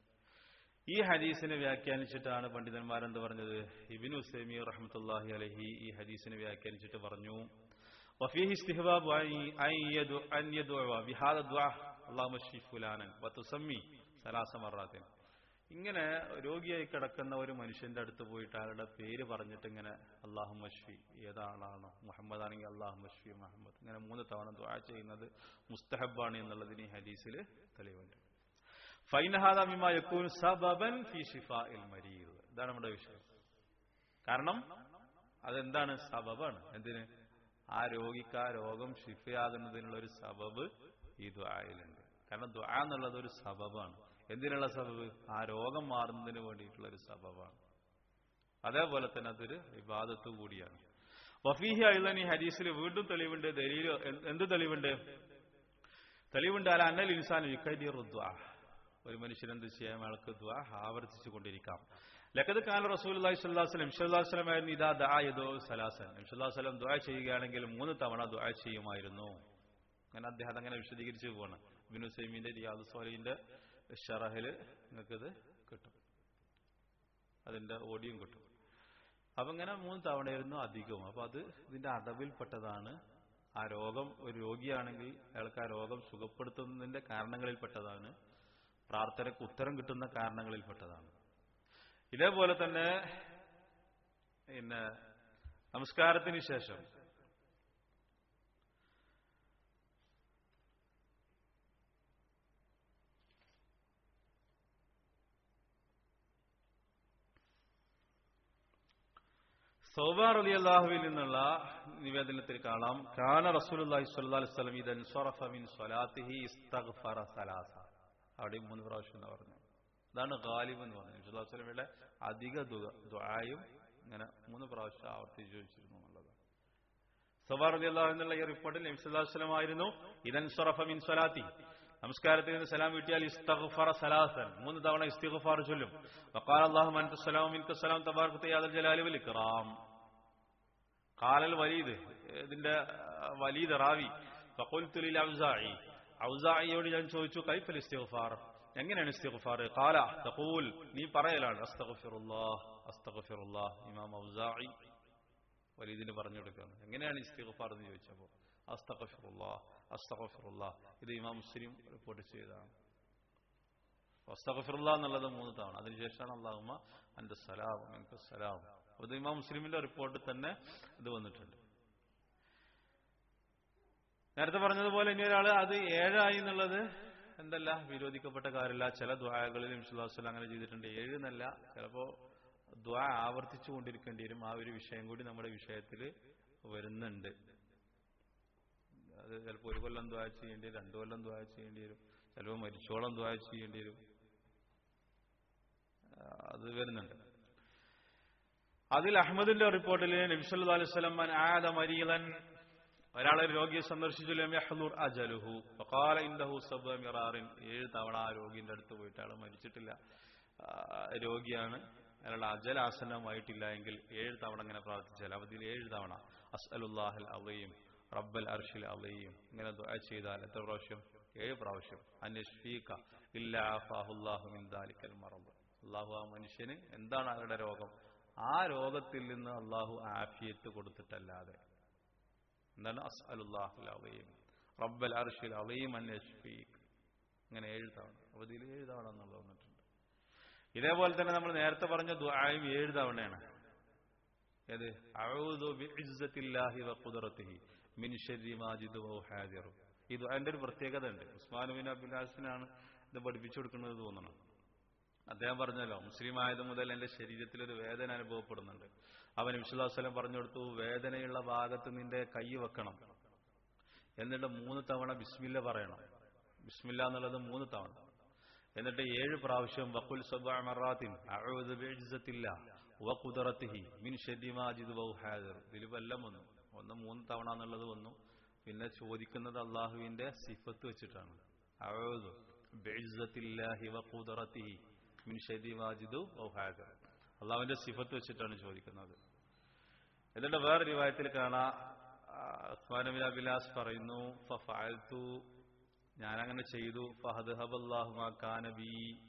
ഈ ഹദീസിനെ വ്യാഖ്യാനിച്ചിട്ടാണ് പണ്ഡിതന്മാരെന്ത് പറഞ്ഞത് ഇബിൻ ഉസൈമി റഹ്മത്തുല്ലാഹി അലഹി ഈ ഹദീസിനെ വ്യാഖ്യാനിച്ചിട്ട് പറഞ്ഞു وفيه استهباب أن يدعو أن يدعو بهذا الدعاء اللهم اشف فلانا وتسمي ثلاث مرات ഇങ്ങനെ രോഗിയായി കിടക്കുന്ന ഒരു മനുഷ്യന്റെ അടുത്ത് പോയിട്ട് അയാളുടെ പേര് പറഞ്ഞിട്ട് ഇങ്ങനെ അള്ളാഹു മഷ്ഫി ഏതാളാണോ മുഹമ്മദ് ആണെങ്കിൽ അള്ളാഹു മഷ്ഫി മുഹമ്മദ് ഇങ്ങനെ മൂന്ന് തവണ ദുആ ചെയ്യുന്നത് മുസ്തഹബാണ് എന്നുള്ളതിന് ഈ ഹദീസിൽ തെളിവുണ്ട് ഫൈനഹാദമിമ യക്കൂൻ സബബൻ ഫി ഷിഫാഇൽ മരീദ് ഇതാണ് നമ്മുടെ വിഷയം കാരണം അതെന്താണ് സബബാണ് എന്തിന് ആ രോഗിക്ക് ആ രോഗം ഷിഫയാകുന്നതിനുള്ള ഒരു സബബ് ഈ ദ്വായിലുണ്ട് കാരണം ദ്വാ എന്നുള്ളത് ഒരു സബബാണ് എന്തിനുള്ള സബബ് ആ രോഗം മാറുന്നതിന് വേണ്ടിയിട്ടുള്ള ഒരു സബബാണ് അതേപോലെ തന്നെ അതൊരു വിവാദത്തു കൂടിയാണ് വഫീഹി അഴുതൻ ഈ ഹദീസിൽ വീണ്ടും തെളിവുണ്ട് ദലീൽ എന്ത് തെളിവുണ്ട് തെളിവുണ്ട് അല്ല അന്നൽ ഇൻസാൻ യുക്കൈദീർ ദ്വാ ഒരു മനുഷ്യൻ എന്ത് ചെയ്യാം അയാൾക്ക് ദ്വാ ആവർത്തിച്ചു കൊണ്ടിരിക്കാം ലക്കത് കാല റസൂൽ സ്വല്ലം ഇംഷല്ലാസ്ലം ആയിരുന്നു ഇതാ ദായതോ സലാസൻ ഇംഷല്ലാസ്ലം ദ്വാ ചെയ്യുകയാണെങ്കിൽ മൂന്ന് തവണ ദ്വാ ചെയ്യുമായിരുന്നു അങ്ങനെ അദ്ദേഹം അങ്ങനെ വിശദീകരിച്ചു പോവാണ് ബിനു സൈമിന്റെ റിയാദ് സോലിന്റെ ഷറഹില് നിങ്ങൾക്കിത് കിട്ടും അതിന്റെ ഓഡിയും കിട്ടും അപ്പൊ ഇങ്ങനെ മൂന്ന് തവണയായിരുന്നു അധികവും അപ്പൊ അത് ഇതിന്റെ അടവിൽപ്പെട്ടതാണ് ആ രോഗം ഒരു രോഗിയാണെങ്കിൽ അയാൾക്ക് ആ രോഗം സുഖപ്പെടുത്തുന്നതിന്റെ കാരണങ്ങളിൽപ്പെട്ടതാണ് പ്രാർത്ഥനയ്ക്ക് ഉത്തരം കിട്ടുന്ന കാരണങ്ങളിൽപ്പെട്ടതാണ് ഇതേപോലെ തന്നെ പിന്നെ നമസ്കാരത്തിന് ശേഷം സൗബാർ അലി അള്ളാഹുവിൽ നിന്നുള്ള നിവേദനത്തിൽ കാണാം കാന റസൂലുള്ളാഹി സ്വല്ലല്ലാഹു അലൈഹി വസല്ലം ഇദൻ സ്വറഫ മിൻ സ്വലാത്തിഹി ഇസ്തഗ്ഫറ സലാസ അവിടെ മൂന്ന് പ്രാവശ്യം എന്ന് പറഞ്ഞു അതാണ് ഗാലിബ് എന്ന് പറഞ്ഞത് നബി സ്വലമിയുടെ അധിക ദുആയും ഇങ്ങനെ മൂന്ന് പ്രാവശ്യം ആവർത്തിച്ചു വെച്ചിരുന്നു എന്നുള്ളത് സവാർ അലി അള്ളാഹു എന്നുള്ള ഈ റിപ്പോർട്ടിൽ നബി സ്വല്ലല്ലാഹു അലൈഹി വസല്ലം ആയിരുന്നു ഇദൻ സ്വറഫ മിൻ സ്വലാത്തി നമസ്കാരത്തിൽ നിന്ന് സലാം വീട്ടിയാൽ ഇസ്തഗ്ഫറ സലാസൻ മൂന്ന് തവണ ഇസ്തിഗ്ഫാർ ചൊല്ലും വഖാല അല്ലാഹു അൻത സലാം മിൻക സലാം തബാറക യാദൽ ജലാലി വൽ ഇക്റാം ഖാലൽ വലീദ് ഇതിന്റെ വലീദ് റാവി ഫഖുൽതു ലിൽ ഔസാഇ ഔസാഇയോട് ഞാൻ ചോദിച്ചു കൈഫൽ ഇസ്തിഗ്ഫാർ എങ്ങനെയാണ് ഇസ്തിഗ്ഫാർ ഖാല തഖൂൽ നീ പറയലാണ് അസ്തഗ്ഫിറുല്ലാഹ് അസ്തഗ്ഫിറുല്ലാഹ് ഇമാം ഔസാഇ വലീദിന് പറഞ്ഞു കൊടുക്കുകയാണ് എങ്ങനെയാണ് ഇസ്തിഗ്ഫാർ എന്ന് ചോദിച്ചപ്പോൾ അസ്തഗ്ഫിറുല്ലാഹ് അസ്തഗ്ഫിറുല്ലാഹ് ഇത് ഇമാം മുസ്ലിം റിപ്പോർട്ട് ചെയ്തതാണ് അസ്തഗ്ഫിറുല്ലാ എന്നുള്ളത് മൂന്ന് തവണ അതിനുശേഷമാണ് അള്ളാഹുമ അന്റെ സലാം എനിക്ക് സലാം അത് ഇമാം മുസ്ലിമിന്റെ റിപ്പോർട്ടിൽ തന്നെ ഇത് വന്നിട്ടുണ്ട് നേരത്തെ പറഞ്ഞതുപോലെ ഇനി ഒരാൾ അത് ഏഴായി എന്നുള്ളത് എന്തല്ല വിരോധിക്കപ്പെട്ട കാര്യമില്ല ചില ദ്വായകളിൽ വിശ്വാസം അങ്ങനെ ചെയ്തിട്ടുണ്ട് ഏഴ് എന്നല്ല ചിലപ്പോ ദ്വാ ആവർത്തിച്ചു കൊണ്ടിരിക്കേണ്ടി വരും ആ ഒരു വിഷയം കൂടി നമ്മുടെ വിഷയത്തിൽ വരുന്നുണ്ട് അത് ചിലപ്പോൾ ഒരു കൊല്ലം ദ്വാ ചെയ്യേണ്ടി വരും രണ്ടു കൊല്ലം ദ്വാ ചെയ്യേണ്ടി വരും ചിലപ്പോൾ മരിച്ചോളം ദ്വാ ചെയ്യേണ്ടി വരും വരുന്നുണ്ട് അതിൽ അഹമ്മദിന്റെ റിപ്പോർട്ടിൽ നബിസല്ലാ അലൈവലം ആദ മരീലൻ ഒരാളെ രോഗിയെ സന്ദർശിച്ചു ലം യഹ്ദുർ അജലുഹു ഫഖാല ഇൻദഹു സബ്അ മിറാറിൻ ഏഴ് തവണ ആ രോഗിന്റെ അടുത്ത് പോയിട്ട് അയാൾ മരിച്ചിട്ടില്ല ആ, രോഗിയാണ് അയാളുടെ അജൽ ആസന്നമായിട്ടില്ല എങ്കിൽ ഏഴ് തവണ ഇങ്ങനെ പ്രാർത്ഥിച്ചാൽ അവധിയിൽ ഏഴ് തവണ അസ്അലുല്ലാഹൽ അലയും റബ്ബൽ അർഷിൽ അലയും ഇങ്ങനെ ദുആ ചെയ്താൽ എത്ര പ്രാവശ്യം ഏഴ് പ്രാവശ്യം അന്യഷ്ഫീക ഇല്ല ആഫാഹുല്ലാഹു മിൻ ദാലിക്കൽ മറദ് അള്ളാഹു ആ മനുഷ്യന് എന്താണ് അയാളുടെ രോഗം ആ രോഗത്തിൽ നിന്ന് അള്ളാഹു ആഫിയത്ത് കൊടുത്തിട്ടല്ലാതെ എന്താണ് അസ്അലുല്ലാഹുൽ അലയും റബ്ബൽ അർഷിൽ അലയും അന്യഷ്ഫീക് ഇങ്ങനെ ഏഴ് തവണ അവധിയിൽ ഏഴ് തവണ എന്നുള്ളത് വന്നിട്ടുണ്ട് ഇതേപോലെ തന്നെ നമ്മൾ നേരത്തെ പറഞ്ഞ ദുആയും ഏഴ് തവണയാണ് ഏത് അഊദു ബിഇസ്സത്തില്ലാഹി വഖുദ്റതിഹി മിൻ ശർരി മാജിദു വ ഹാദിറു ഇത് അതിന്റെ ഒരു പ്രത്യേകത ഉണ്ട് ഉസ്മാൻ ബിൻ അബ്ദുല്ലാസിനാണ് ഇത് പഠിപ്പിച്ചു കൊടുക്കുന്നത് തോന്നണം അദ്ദേഹം പറഞ്ഞല്ലോ മുസ്ലിം ആയത് മുതൽ എന്റെ ശരീരത്തിൽ ഒരു വേദന അനുഭവപ്പെടുന്നുണ്ട് അവൻ വിശ്വാസലം പറഞ്ഞു കൊടുത്തു വേദനയുള്ള ഭാഗത്ത് നിന്റെ കൈ വെക്കണം എന്നിട്ട് മൂന്ന് തവണ ബിസ്മില്ല പറയണം ബിസ്മില്ല എന്നുള്ളത് മൂന്ന് തവണ എന്നിട്ട് ഏഴ് പ്രാവശ്യം വഖുൽ സബ്അ മറാത്തിൻ അഊദു ബിഇസ്സത്തില്ല വഖുദ്റതിഹി മിൻ ശർരി മാജിദ് വ ഹാദിർ ഇതിൽ വല്ലം വന്നു ഒന്ന് മൂന്ന് തവണ എന്നുള്ളത് വന്നു പിന്നെ ചോദിക്കുന്നത് അള്ളാഹുവിന്റെ സിഫത്ത് വെച്ചിട്ടാണ് അഊദു ബിഇസ്സത്തില്ലാഹി വഖുദ്റതിഹി മിൻ ശർരി മാജിദ് വ ഹാദിർ അള്ളാഹുവിന്റെ സിഫത്ത് വെച്ചിട്ടാണ് ചോദിക്കുന്നത് എന്നിട്ട് വേറെ റിവായത്തിൽ കാണാ ഉസ്മാൻ ബിൻ അബിലാസ് പറയുന്നു ഫഫഅൽതു ഞാനങ്ങനെ ചെയ്തു ഫഹദ് ഹബല്ലാഹുമാ കാനബി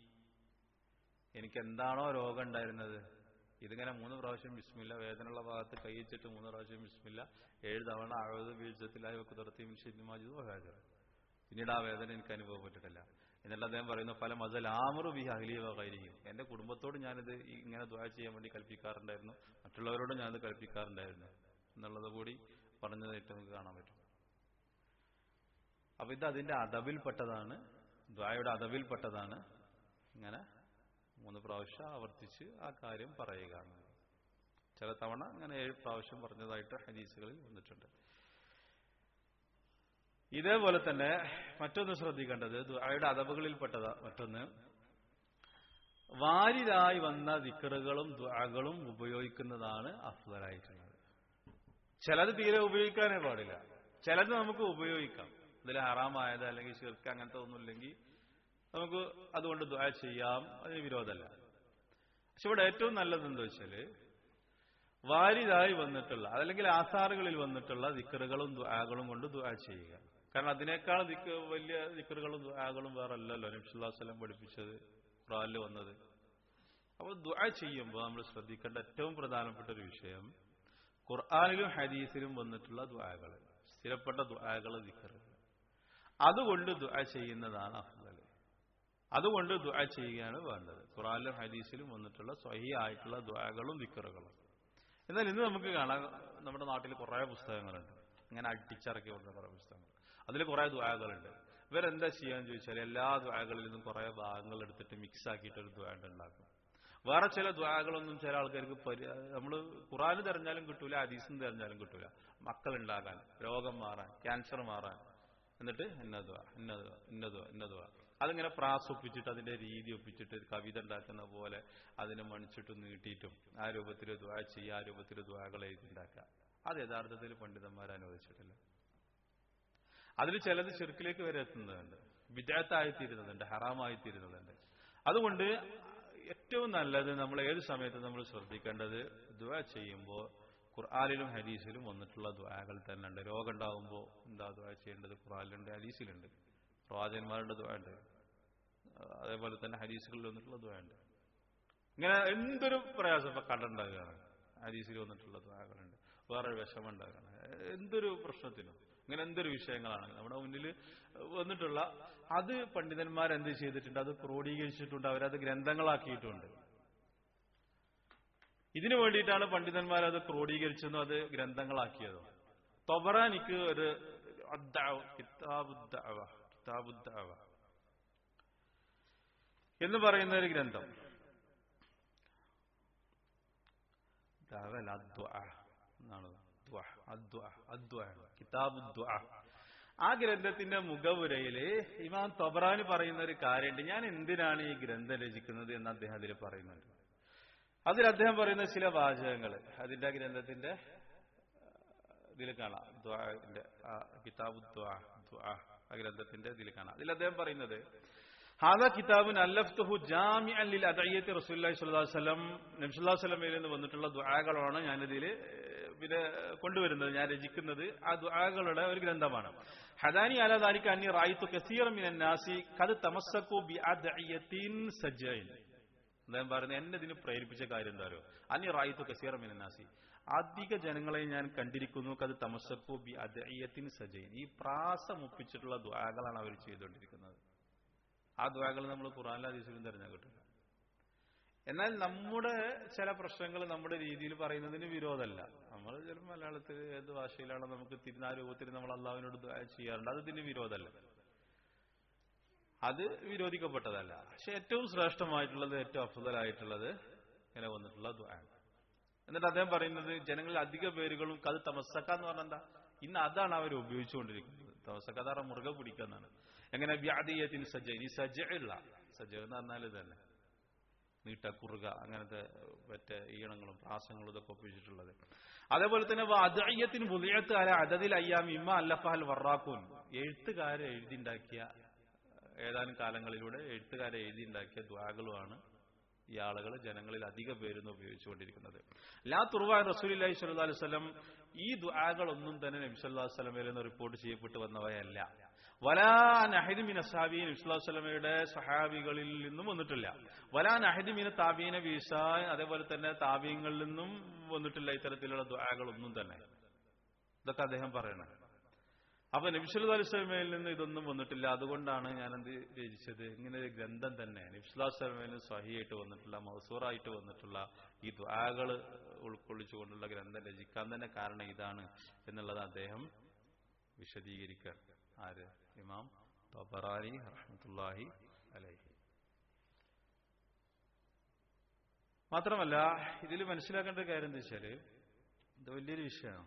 എനിക്ക് എന്താണോ രോഗം ഉണ്ടായിരുന്നത് ഇതിങ്ങനെ മൂന്ന് പ്രാവശ്യം ബിസ്മില്ല വേദനയുള്ള ഭാഗത്ത് കൈ വെച്ചിട്ട് മൂന്ന് പ്രാവശ്യം ബിസ്മില്ല ഏഴ് തവണ അഴുത് വീഴ്ചത്തിലായി വെക്കുതിർത്തി മിഷിമാജിദ് ഹാജർ പിന്നീട് ആ വേദന എനിക്ക് അനുഭവപ്പെട്ടിട്ടില്ല എന്നിട്ട് അദ്ദേഹം പറയുന്നു പല മസൽ ആമറു ബി അഹ്ലി വകൈരിയും എന്റെ കുടുംബത്തോട് ഞാനിത് ഈ ഇങ്ങനെ ദ്വാ ചെയ്യാൻ വേണ്ടി കൽപ്പിക്കാറുണ്ടായിരുന്നു മറ്റുള്ളവരോടും ഞാനിത് കൽപ്പിക്കാറുണ്ടായിരുന്നു എന്നുള്ളത് കൂടി പറഞ്ഞതായിട്ട് നമുക്ക് കാണാൻ പറ്റും അപ്പൊ ഇത് അതിന്റെ അദബിൽപ്പെട്ടതാണ് ദ്വായുടെ അദബിൽപ്പെട്ടതാണ് ഇങ്ങനെ മൂന്ന് പ്രാവശ്യം ആവർത്തിച്ച് ആ കാര്യം പറയുക എന്നുള്ളത്. ചില തവണ അങ്ങനെ ഏഴ് പ്രാവശ്യം പറഞ്ഞതായിട്ട് ഹദീസുകളിൽ വന്നിട്ടുണ്ട് ഇതേപോലെ തന്നെ മറ്റൊന്ന് ശ്രദ്ധിക്കേണ്ടത് ദ്വായുടെ അദബുകളിൽപ്പെട്ടതാ മറ്റൊന്ന് വാരിതായി വന്ന ദിക്കറുകളും ദ്വാകളും ഉപയോഗിക്കുന്നതാണ് അഫ്ദലായിട്ടുള്ളത് ചിലത് തീരെ ഉപയോഗിക്കാനേ പാടില്ല ചിലത് നമുക്ക് ഉപയോഗിക്കാം ഇതിൽ ഹറാമായത് അല്ലെങ്കിൽ ശിർക്ക് അങ്ങനത്തെ ഒന്നുമില്ലെങ്കിൽ നമുക്ക് അതുകൊണ്ട് ദ്വാ ചെയ്യാം അതിന് വിരോധമല്ല പക്ഷെ ഇവിടെ ഏറ്റവും നല്ലത് എന്താ വെച്ചാല് വാരിതായി വന്നിട്ടുള്ള അതല്ലെങ്കിൽ ആസാറുകളിൽ വന്നിട്ടുള്ള ദിക്കറുകളും ദ്വാകളും കൊണ്ട് ദ്വാ ചെയ്യുക കാരണം അതിനേക്കാൾ ദിക്ക് വലിയ ദിക്കറുകളും ദ്വാകളും വേറെ അല്ലല്ലോ നബ്സുല്ലാസ്ലം പഠിപ്പിച്ചത് ഖുറാനിൽ വന്നത് അപ്പോൾ ദ്വാ ചെയ്യുമ്പോൾ നമ്മൾ ശ്രദ്ധിക്കേണ്ട ഏറ്റവും പ്രധാനപ്പെട്ട ഒരു വിഷയം ഖുർആാനിലും ഹദീസിലും വന്നിട്ടുള്ള ദ്വാകൾ സ്ഥിരപ്പെട്ട ദ്വാകൾ ദിക്കറുകൾ അതുകൊണ്ട് ദുആ ചെയ്യുന്നതാണ് അഫ്ദൽ അതുകൊണ്ട് ദുആ ചെയ്യുകയാണ് വേണ്ടത് ഖുറാനിലും ഹദീസിലും വന്നിട്ടുള്ള സ്വഹി ആയിട്ടുള്ള ദുആകളും ദിക്കറുകളും എന്നാൽ ഇന്ന് നമുക്ക് കാണാം നമ്മുടെ നാട്ടിൽ കുറേ പുസ്തകങ്ങളുണ്ട് ഇങ്ങനെ അടിച്ചിറക്കി കൊടുക്കുന്ന കുറേ പുസ്തകങ്ങൾ അതിൽ കുറേ ദുആകളുണ്ട് ഇവരെന്താ ചെയ്യാന്ന് ചോദിച്ചാൽ എല്ലാ ദുആകളിൽ നിന്നും കുറേ ഭാഗങ്ങൾ എടുത്തിട്ട് മിക്സ് ആക്കിയിട്ട് ഒരു ദുആ ഉണ്ടാക്കും വേറെ ചില ദ്വാകളൊന്നും ചില ആൾക്കാർക്ക് നമ്മൾ ഖുറാന് തെരഞ്ഞാലും കിട്ടൂല ഹദീസും തെരഞ്ഞാലും കിട്ടൂല മക്കളുണ്ടാകാൻ രോഗം മാറാൻ ക്യാൻസർ മാറാൻ എന്നിട്ട് ഇന്നതുവ ഇന്നതുവ ഇന്നതുവ ഇന്നതുവ അതിങ്ങനെ പ്രാസ് ഒപ്പിച്ചിട്ട് അതിന്റെ രീതി ഒപ്പിച്ചിട്ട് ഒരു കവിത ഉണ്ടാക്കുന്ന പോലെ അതിനെ മണിച്ചിട്ടും നീട്ടിയിട്ടും ആ രൂപത്തിൽ ദ്വാ ചെയ്യുക ആ രൂപത്തിൽ ദ്വാകൾ എഴുതിണ്ടാക്കുക അത് യഥാർത്ഥത്തിൽ പണ്ഡിതന്മാർ അനുവദിച്ചിട്ടില്ല അതിൽ ചിലത് ചെറുക്കിലേക്ക് വരെ എത്തുന്നതുണ്ട് വിദേഹത്തായിത്തീരുന്നതുണ്ട് ഹറാമായിത്തീരുന്നതുണ്ട് അതുകൊണ്ട് ഏറ്റവും നല്ലത് നമ്മൾ ഏത് സമയത്ത് നമ്മൾ ശ്രദ്ധിക്കേണ്ടത് ദ്വാ ചെയ്യുമ്പോൾ ഖുർആാനിലും ഹദീസിലും വന്നിട്ടുള്ള ദ്വാകൾ തന്നെ ഉണ്ട് രോഗം ഉണ്ടാകുമ്പോൾ എന്താ ദ്വാ ചെയ്യേണ്ടത് ഖുർആാനിലുണ്ട് ഹദീസിലുണ്ട് പ്രവാചകന്മാരുടെ ദ്വാ ഉണ്ട് അതേപോലെ തന്നെ ഹദീസുകളിൽ വന്നിട്ടുള്ള ദ്വാ ഉണ്ട് ഇങ്ങനെ എന്തൊരു പ്രയാസം ഇപ്പൊ കണ്ടുണ്ടാകുകയാണ് ഹദീസിൽ വന്നിട്ടുള്ള ദ്വാകളുണ്ട് വേറെ വിഷമം ഉണ്ടാകുകയാണ് എന്തൊരു പ്രശ്നത്തിനും ഇങ്ങനെ എന്തൊരു വിഷയങ്ങളാണ് നമ്മുടെ മുന്നിൽ വന്നിട്ടുള്ള അത് പണ്ഡിതന്മാർ എന്ത് ചെയ്തിട്ടുണ്ട് അത് ക്രോഡീകരിച്ചിട്ടുണ്ട് അവരത് ഗ്രന്ഥങ്ങളാക്കിയിട്ടുണ്ട് ഇതിനു വേണ്ടിയിട്ടാണ് പണ്ഡിതന്മാർ അത് ക്രോഡീകരിച്ചതും അത് ഗ്രന്ഥങ്ങളാക്കിയതോ തൊബറാനിക്ക് ഒരു കിതാബുദ്ദഅവ കിതാബുദ്ദഅവ എന്ന് പറയുന്ന ഒരു ഗ്രന്ഥം എന്നാണ് കിതാബുദ്ദ ആ ഗ്രന്ഥത്തിന്റെ മുഖവുരയില് ഇമാം തൊബറാന് പറയുന്ന ഒരു കാര്യമുണ്ട് ഞാൻ എന്തിനാണ് ഈ ഗ്രന്ഥം രചിക്കുന്നത് എന്ന് അദ്ദേഹം അതിൽ പറയുന്നുണ്ട് അതിൽ അദ്ദേഹം പറയുന്ന ചില വാചകങ്ങൾ അതിന്റെ ആ ഗ്രന്ഥത്തിന്റെ ഇതിൽ കാണാം ദ്വാന്റെ കിതാബ് ദ്വാ ദ്വാ ആ ഗ്രന്ഥത്തിന്റെ ഇതിൽ കാണാം അതിൽ അദ്ദേഹം പറയുന്നത് ഹാദ കിതാബിൻ അല്ലഫ്തുഹു ജാമിഅൻ ലിൽ അദഇയത്തി റസൂലുള്ളാഹി സ്വല്ലല്ലാഹു അലൈഹി വസല്ലം നബി സല്ലല്ലാഹു അലൈഹി വസല്ലമയിൽ നിന്ന് വന്നിട്ടുള്ള ദുആകളാണ് ഞാനിതിൽ പിന്നെ കൊണ്ടുവരുന്നത് ഞാൻ രചിക്കുന്നത് ആ ദുആകളുടെ ഒരു ഗ്രന്ഥമാണ് ഹദാനി അല ദാലിക അന്നി റായിത്തു കസീറ മിനൻ നാസി ഖദ് തമസ്സകു ബി അദഇയത്തിൻ സജൈൻ അദ്ദേഹം പറയുന്നത് എന്നെ ഇതിന് പ്രേരിപ്പിച്ച കാര്യം എന്താ അറിയോ അന്നി റായിത്തു കസീറ മിനൻ നാസി അധിക ജനങ്ങളെ ഞാൻ കണ്ടിരിക്കുന്നു അത് തമസക്കു ബി അദഇയത്തിൻ സജൈൻ ഈ പ്രാസം ഒപ്പിച്ചിട്ടുള്ള ദ്വാകളാണ് അവർ ചെയ്തുകൊണ്ടിരിക്കുന്നത് ആ ദ്വാകൾ നമ്മൾ ഖുറാനിലെ ഹദീസിലും തിരഞ്ഞാൽ കിട്ടില്ല എന്നാൽ നമ്മുടെ ചില പ്രശ്നങ്ങൾ നമ്മുടെ രീതിയിൽ പറയുന്നതിന് വിരോധമല്ല നമ്മൾ ചിലപ്പോൾ മലയാളത്തിൽ ഏത് ഭാഷയിലാണോ നമുക്ക് തിരുന്ന ആ രൂപത്തിൽ നമ്മൾ അള്ളാഹുവിനോട് ദ്വാ ചെയ്യാറുണ്ട് അത് ഇതിന് വിരോധമല്ല അത് വിരോധിക്കപ്പെട്ടതല്ല പക്ഷെ ഏറ്റവും ശ്രേഷ്ഠമായിട്ടുള്ളത് ഏറ്റവും അഫുതലായിട്ടുള്ളത് ഇങ്ങനെ വന്നിട്ടുള്ള ദ്വാണ് എന്നിട്ട് അദ്ദേഹം പറയുന്നത് ജനങ്ങളിൽ അധിക പേരുകളും കത് തമസക്ക എന്ന് പറഞ്ഞാൽ എന്താ ഇന്ന് അതാണ് അവർ ഉപയോഗിച്ചുകൊണ്ടിരിക്കുന്നത് തമസക്ക എന്ന് പറഞ്ഞാൽ മുറുകെ പിടിക്കുന്നതാണ് എങ്ങനെ വ്യാധീയത്തിന് സജ്ജ ഈ സജ്ജ ഉള്ള സജ്ജ എന്ന് പറഞ്ഞാൽ തന്നെ നീട്ട കുറുക അങ്ങനത്തെ മറ്റേ ഈണങ്ങളും പ്രാസങ്ങളും ഇതൊക്കെ ഒപ്പിച്ചിട്ടുള്ളത് അതേപോലെ തന്നെ അദയ്യത്തിന് പുതിയത്ത് അല അതതിൽ അയ്യാം ഇമ്മ അല്ലഫഹൽ വറാക്കൂൻ എഴുത്തുകാരെ എഴുതിണ്ടാക്കിയ ഏതാനും കാലങ്ങളിലൂടെ എഴുത്തുകാരെ എഴുതിണ്ടാക്കിയ ദ്വാകളുമാണ് ഈ ആളുകൾ ജനങ്ങളിൽ അധിക പേരുന്ന് ഉപയോഗിച്ചുകൊണ്ടിരിക്കുന്നത് ലാ തുർവാൻ റസൂലി സ്വല്ലു അലൈഹി വസല്ലം ഈ ദുആകളൊന്നും തന്നെ നബി സല്ലല്ലാഹു അലൈഹി വസല്ലമയിൽ നിന്ന് റിപ്പോർട്ട് ചെയ്യപ്പെട്ടു വന്നവയല്ല വലാ നഹദി മിൻ അസ്ഹാബി നബി സല്ലല്ലാഹു അലൈഹി വസല്ലമയുടെ സഹാബികളിൽ നിന്നും വന്നിട്ടില്ല വലാ നഹദി മിൻ താബീന വീസ അതേപോലെ തന്നെ താബീങ്ങളിൽ നിന്നും വന്നിട്ടില്ല ഇത്തരത്തിലുള്ള ദുആകളൊന്നും തന്നെ ഇതൊക്കെ അദ്ദേഹം പറയണം അപ്പൊ നബിസുല്ലാ അലുസ്ലമയിൽ നിന്ന് ഇതൊന്നും വന്നിട്ടില്ല അതുകൊണ്ടാണ് ഞാൻ എന്ത് രചിച്ചത് ഇങ്ങനെ ഒരു ഗ്രന്ഥം തന്നെ നബിസുല്ലാ സ്വലമയിൽ സഹിയായിട്ട് വന്നിട്ടുള്ള മൗസൂറായിട്ട് വന്നിട്ടുള്ള ഈ ദ്വാകൾ ഉൾക്കൊള്ളിച്ചുകൊണ്ടുള്ള ഗ്രന്ഥം രചിക്കാൻ തന്നെ കാരണം ഇതാണ് എന്നുള്ളത് അദ്ദേഹം വിശദീകരിക്കുക ആര് ഇമാം തബറാനി റഹ്മത്തുല്ലാഹി അലൈഹി മാത്രമല്ല ഇതിൽ മനസ്സിലാക്കേണ്ട കാര്യം എന്താ വെച്ചാല് ഇത് വലിയൊരു വിഷയമാണ്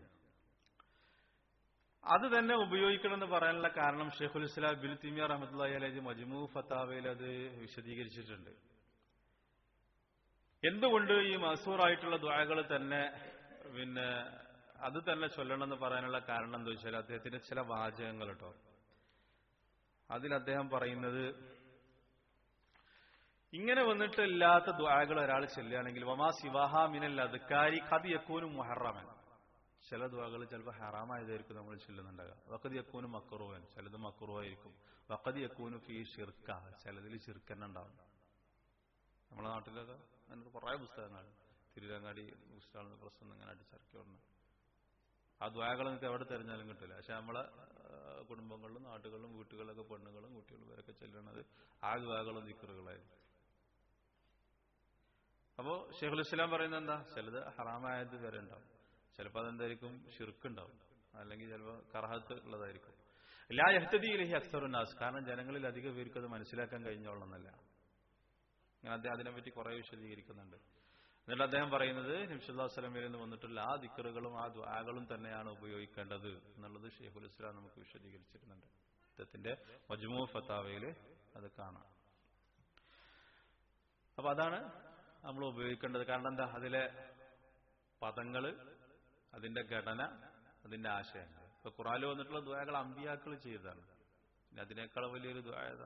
അത് തന്നെ ഉപയോഗിക്കണമെന്ന് പറയാനുള്ള കാരണം ഷെയ്ഖുൽ ഇസ്ലാം ബിൻ തിമിയ റഹമത്തുല്ലാഹി അലൈഹി മജ്മു ഫത്താവയിൽ അത് വിശദീകരിച്ചിട്ടുണ്ട് എന്തുകൊണ്ട് ഈ മസൂറായിട്ടുള്ള ദ്വാകൾ തന്നെ പിന്നെ അത് തന്നെ ചൊല്ലണമെന്ന് പറയാനുള്ള കാരണം എന്താ വെച്ചാൽ അദ്ദേഹത്തിന്റെ ചില വാചകങ്ങൾ കേട്ടോ അതിൽ അദ്ദേഹം പറയുന്നത് ഇങ്ങനെ വന്നിട്ടില്ലാത്ത ദ്വാകൾ ഒരാൾ ചെല്ലുകയാണെങ്കിൽ വമാ സിവാഹ മിനൽ അദ്കാരി ഖദ് യക്കൂനും മുഹറമൻ ചില ദുവകൾ ചിലപ്പോൾ ഹറാമായതായിരിക്കും നമ്മൾ ചെല്ലുന്നുണ്ടാകുക വക്കതി യക്കൂനും മക്കുറുവൻ ചിലത് മക്കുറുവായിരിക്കും വക്കതി യക്കൂനും ഫീ ഷിർക്ക ചിലതിൽ ഷിർക്കന്നെ ഉണ്ടാവും നമ്മുടെ നാട്ടിലൊക്കെ അങ്ങനെ കുറേ പുസ്തകങ്ങൾ തിരുരങ്ങാടി പുസ്തകങ്ങൾ പ്രശ്നം ഇങ്ങനെ അടിച്ചിറക്കിയുണ്ട് ആ ദ്വാകൾ നിങ്ങൾക്ക് എവിടെ തിരഞ്ഞാലും കിട്ടില്ല പക്ഷെ നമ്മളെ കുടുംബങ്ങളിലും നാട്ടുകളിലും വീട്ടുകളിലൊക്കെ പെണ്ണുങ്ങളും കുട്ടികളും ഇവരൊക്കെ ചെല്ലുന്നത് ആ ദ്വാകളും ദിക്കറുകളായിരുന്നു അപ്പോ ഷെയ്ഖുൽ ഇസ്ലാം പറയുന്നത് എന്താ ചിലത് ഹറാമായത് വരെ ഉണ്ടാവും ചിലപ്പോൾ അതെന്തായിരിക്കും ഷിർക്കുണ്ടാവും അല്ലെങ്കിൽ ചിലപ്പോൾ കറഹത്ത് ഉള്ളതായിരിക്കും ലാ യഹ്തദിയിലഹി അക്സറുന്നാസ് കാരണം ജനങ്ങളിൽ അധികം പേർക്ക് അത് മനസ്സിലാക്കാൻ കഴിഞ്ഞോളണമെന്നല്ല അങ്ങനെ അദ്ദേഹം അതിനെപ്പറ്റി കുറെ വിശദീകരിക്കുന്നുണ്ട് എന്നിട്ട് അദ്ദേഹം പറയുന്നത് നബ്സുല്ലാ സ്വലമയിൽ നിന്ന് വന്നിട്ടുള്ള ആ ദിക്കറുകളും ആ ദ്വാകളും തന്നെയാണ് ഉപയോഗിക്കേണ്ടത് എന്നുള്ളത് ഷെയ്ഖുൽ ഇസ്ലാം നമുക്ക് വിശദീകരിച്ചിരുന്നുണ്ട് അദ്ദേഹത്തിന്റെ മജ്മു ഫത്താവയിൽ അത് കാണാം അപ്പൊ അതാണ് നമ്മൾ ഉപയോഗിക്കേണ്ടത് കാരണം എന്താ അതിലെ പദങ്ങള് അതിന്റെ ഘടന അതിന്റെ ആശയങ്ങൾ ഇപ്പൊ ഖുറാല് വന്നിട്ടുള്ള ദ്വായകൾ അമ്പിയാക്കൾ ചെയ്തതാണ് പിന്നെ അതിനേക്കാൾ വലിയൊരു ദ്വായത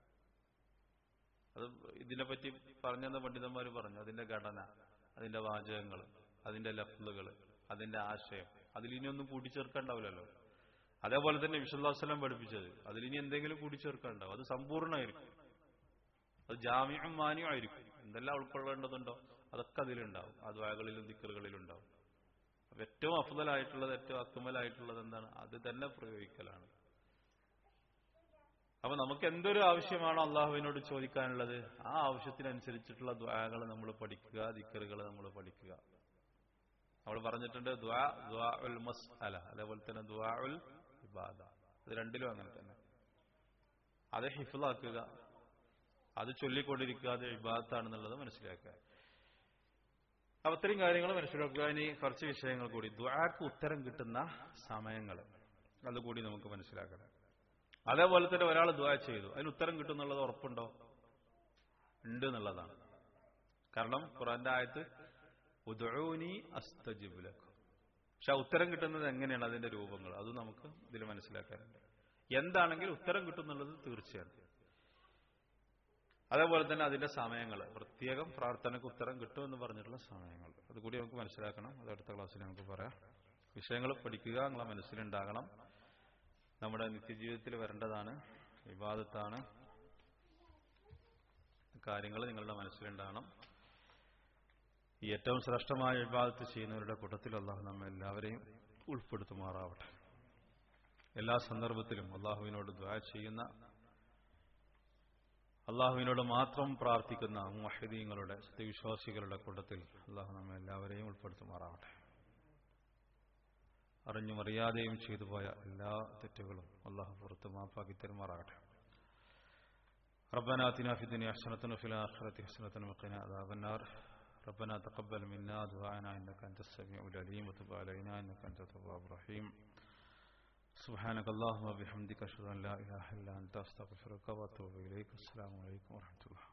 അത് ഇതിനെപ്പറ്റി പറഞ്ഞെന്ന പണ്ഡിതന്മാർ പറഞ്ഞു അതിന്റെ ഘടന അതിന്റെ വാചകങ്ങൾ അതിന്റെ ലഫ്ലുകൾ അതിന്റെ ആശയം അതിലിനിയൊന്നും കൂട്ടിച്ചേർക്കാണ്ടാവില്ലല്ലോ അതേപോലെ തന്നെ വിശ്വല്ലാസ്ലം പഠിപ്പിച്ചത് അതിലിനി എന്തെങ്കിലും കൂട്ടിച്ചേർക്കാണ്ടാവും അത് സമ്പൂർണ്ണമായിരിക്കും അത് ജാമ്യം മാന്യം ആയിരിക്കും എന്തെല്ലാം ഉൾക്കൊള്ളേണ്ടതുണ്ടോ അതൊക്കെ അതിലുണ്ടാവും ആ ദ്വായകളിലും ദിക്കറുകളിലും ഉണ്ടാവും അപ്പൊ ഏറ്റവും അഫുതലായിട്ടുള്ളത് ഏറ്റവും അക്മലായിട്ടുള്ളത് എന്താണ് അത് തന്നെ പ്രയോഗിക്കലാണ് അപ്പൊ നമുക്ക് എന്തൊരു ആവശ്യമാണോ അള്ളാഹുവിനോട് ചോദിക്കാനുള്ളത് ആ ആവശ്യത്തിനനുസരിച്ചിട്ടുള്ള ദ്വാകൾ നമ്മൾ പഠിക്കുക ദിക്കറുകൾ നമ്മൾ പഠിക്കുക നമ്മൾ പറഞ്ഞിട്ടുണ്ട് ദ്വാ ദ്വാ ഉൽ മസ് അല അതേപോലെ തന്നെ ദ്വാ ഉൽ ഇബാദ ഇത് രണ്ടിലും അങ്ങനെ തന്നെ അത് ഹിഫിലാക്കുക അത് ചൊല്ലിക്കൊണ്ടിരിക്കുക അത് ഇബാദത്താണെന്നുള്ളത് മനസ്സിലാക്കുക അപ്പൊ ഇത്രയും കാര്യങ്ങൾ മനസ്സിലാക്കുക ഇനി കുറച്ച് വിഷയങ്ങൾ കൂടി ദ്വാക്ക് ഉത്തരം കിട്ടുന്ന സമയങ്ങൾ അതുകൂടി നമുക്ക് മനസ്സിലാക്കണം അതേപോലെ തന്നെ ഒരാൾ ദ്വാ ചെയ്തു അതിന് ഉത്തരം കിട്ടുന്നുള്ളത് ഉറപ്പുണ്ടോ ഉണ്ട് എന്നുള്ളതാണ് കാരണം ഖുറാന്റെ ആയത്ത് ഉദൂനി അസ്തജിബുലക്കും പക്ഷെ ആ ഉത്തരം കിട്ടുന്നത് എങ്ങനെയാണ് അതിന്റെ രൂപങ്ങൾ അത് നമുക്ക് ഇതിൽ മനസ്സിലാക്കാറുണ്ട് എന്താണെങ്കിലും ഉത്തരം കിട്ടുന്നുള്ളത് തീർച്ചയാണ് അതേപോലെ തന്നെ അതിന്റെ സമയങ്ങൾ പ്രത്യേകം പ്രാർത്ഥനയ്ക്ക് ഉത്തരം കിട്ടുമെന്ന് പറഞ്ഞിട്ടുള്ള സമയങ്ങൾ അതുകൂടി നമുക്ക് മനസ്സിലാക്കണം അത് അടുത്ത ക്ലാസ്സിൽ നമുക്ക് പറയാം വിഷയങ്ങൾ പഠിക്കുക നിങ്ങളെ മനസ്സിലുണ്ടാകണം നമ്മുടെ നിത്യജീവിതത്തിൽ വരേണ്ടതാണ് വിവാദത്താണ് കാര്യങ്ങൾ നിങ്ങളുടെ മനസ്സിലുണ്ടാകണം ഈ ഏറ്റവും ശ്രേഷ്ഠമായ വിവാദത്ത് ചെയ്യുന്നവരുടെ കൂട്ടത്തിൽ അള്ളാഹു നമ്മെ എല്ലാവരെയും ഉൾപ്പെടുത്തുമാറാവട്ടെ എല്ലാ സന്ദർഭത്തിലും അള്ളാഹുവിനോട് ദ്വാ ചെയ്യുന്ന അള്ളാഹുവിനോട് മാത്രം പ്രാർത്ഥിക്കുന്ന മഹദീങ്ങളുടെ സത്യവിശ്വാസികളുടെ കൂട്ടത്തിൽ അള്ളാഹു നമ്മെ എല്ലാവരെയും ഉൾപ്പെടുത്തുമാറാവട്ടെ അറിഞ്ഞും അറിയാതെയും ചെയ്തു പോയ എല്ലാ തെറ്റുകളും അള്ളാഹു പുറത്ത് മാപ്പാക്കി തരുമാറാകട്ടെ ربنا آتنا في الدنيا حسنة وفي الآخرة حسنة وقنا عذاب النار ربنا تقبل منا دعاءنا إنك أنت السميع العليم وتب علينا إنك أنت التواب الرحيم سبحانك اللهم وبحمدك أشهد أن لا إله إلا أنت أستغفرك وأتوب إليك السلام عليكم ورحمة الله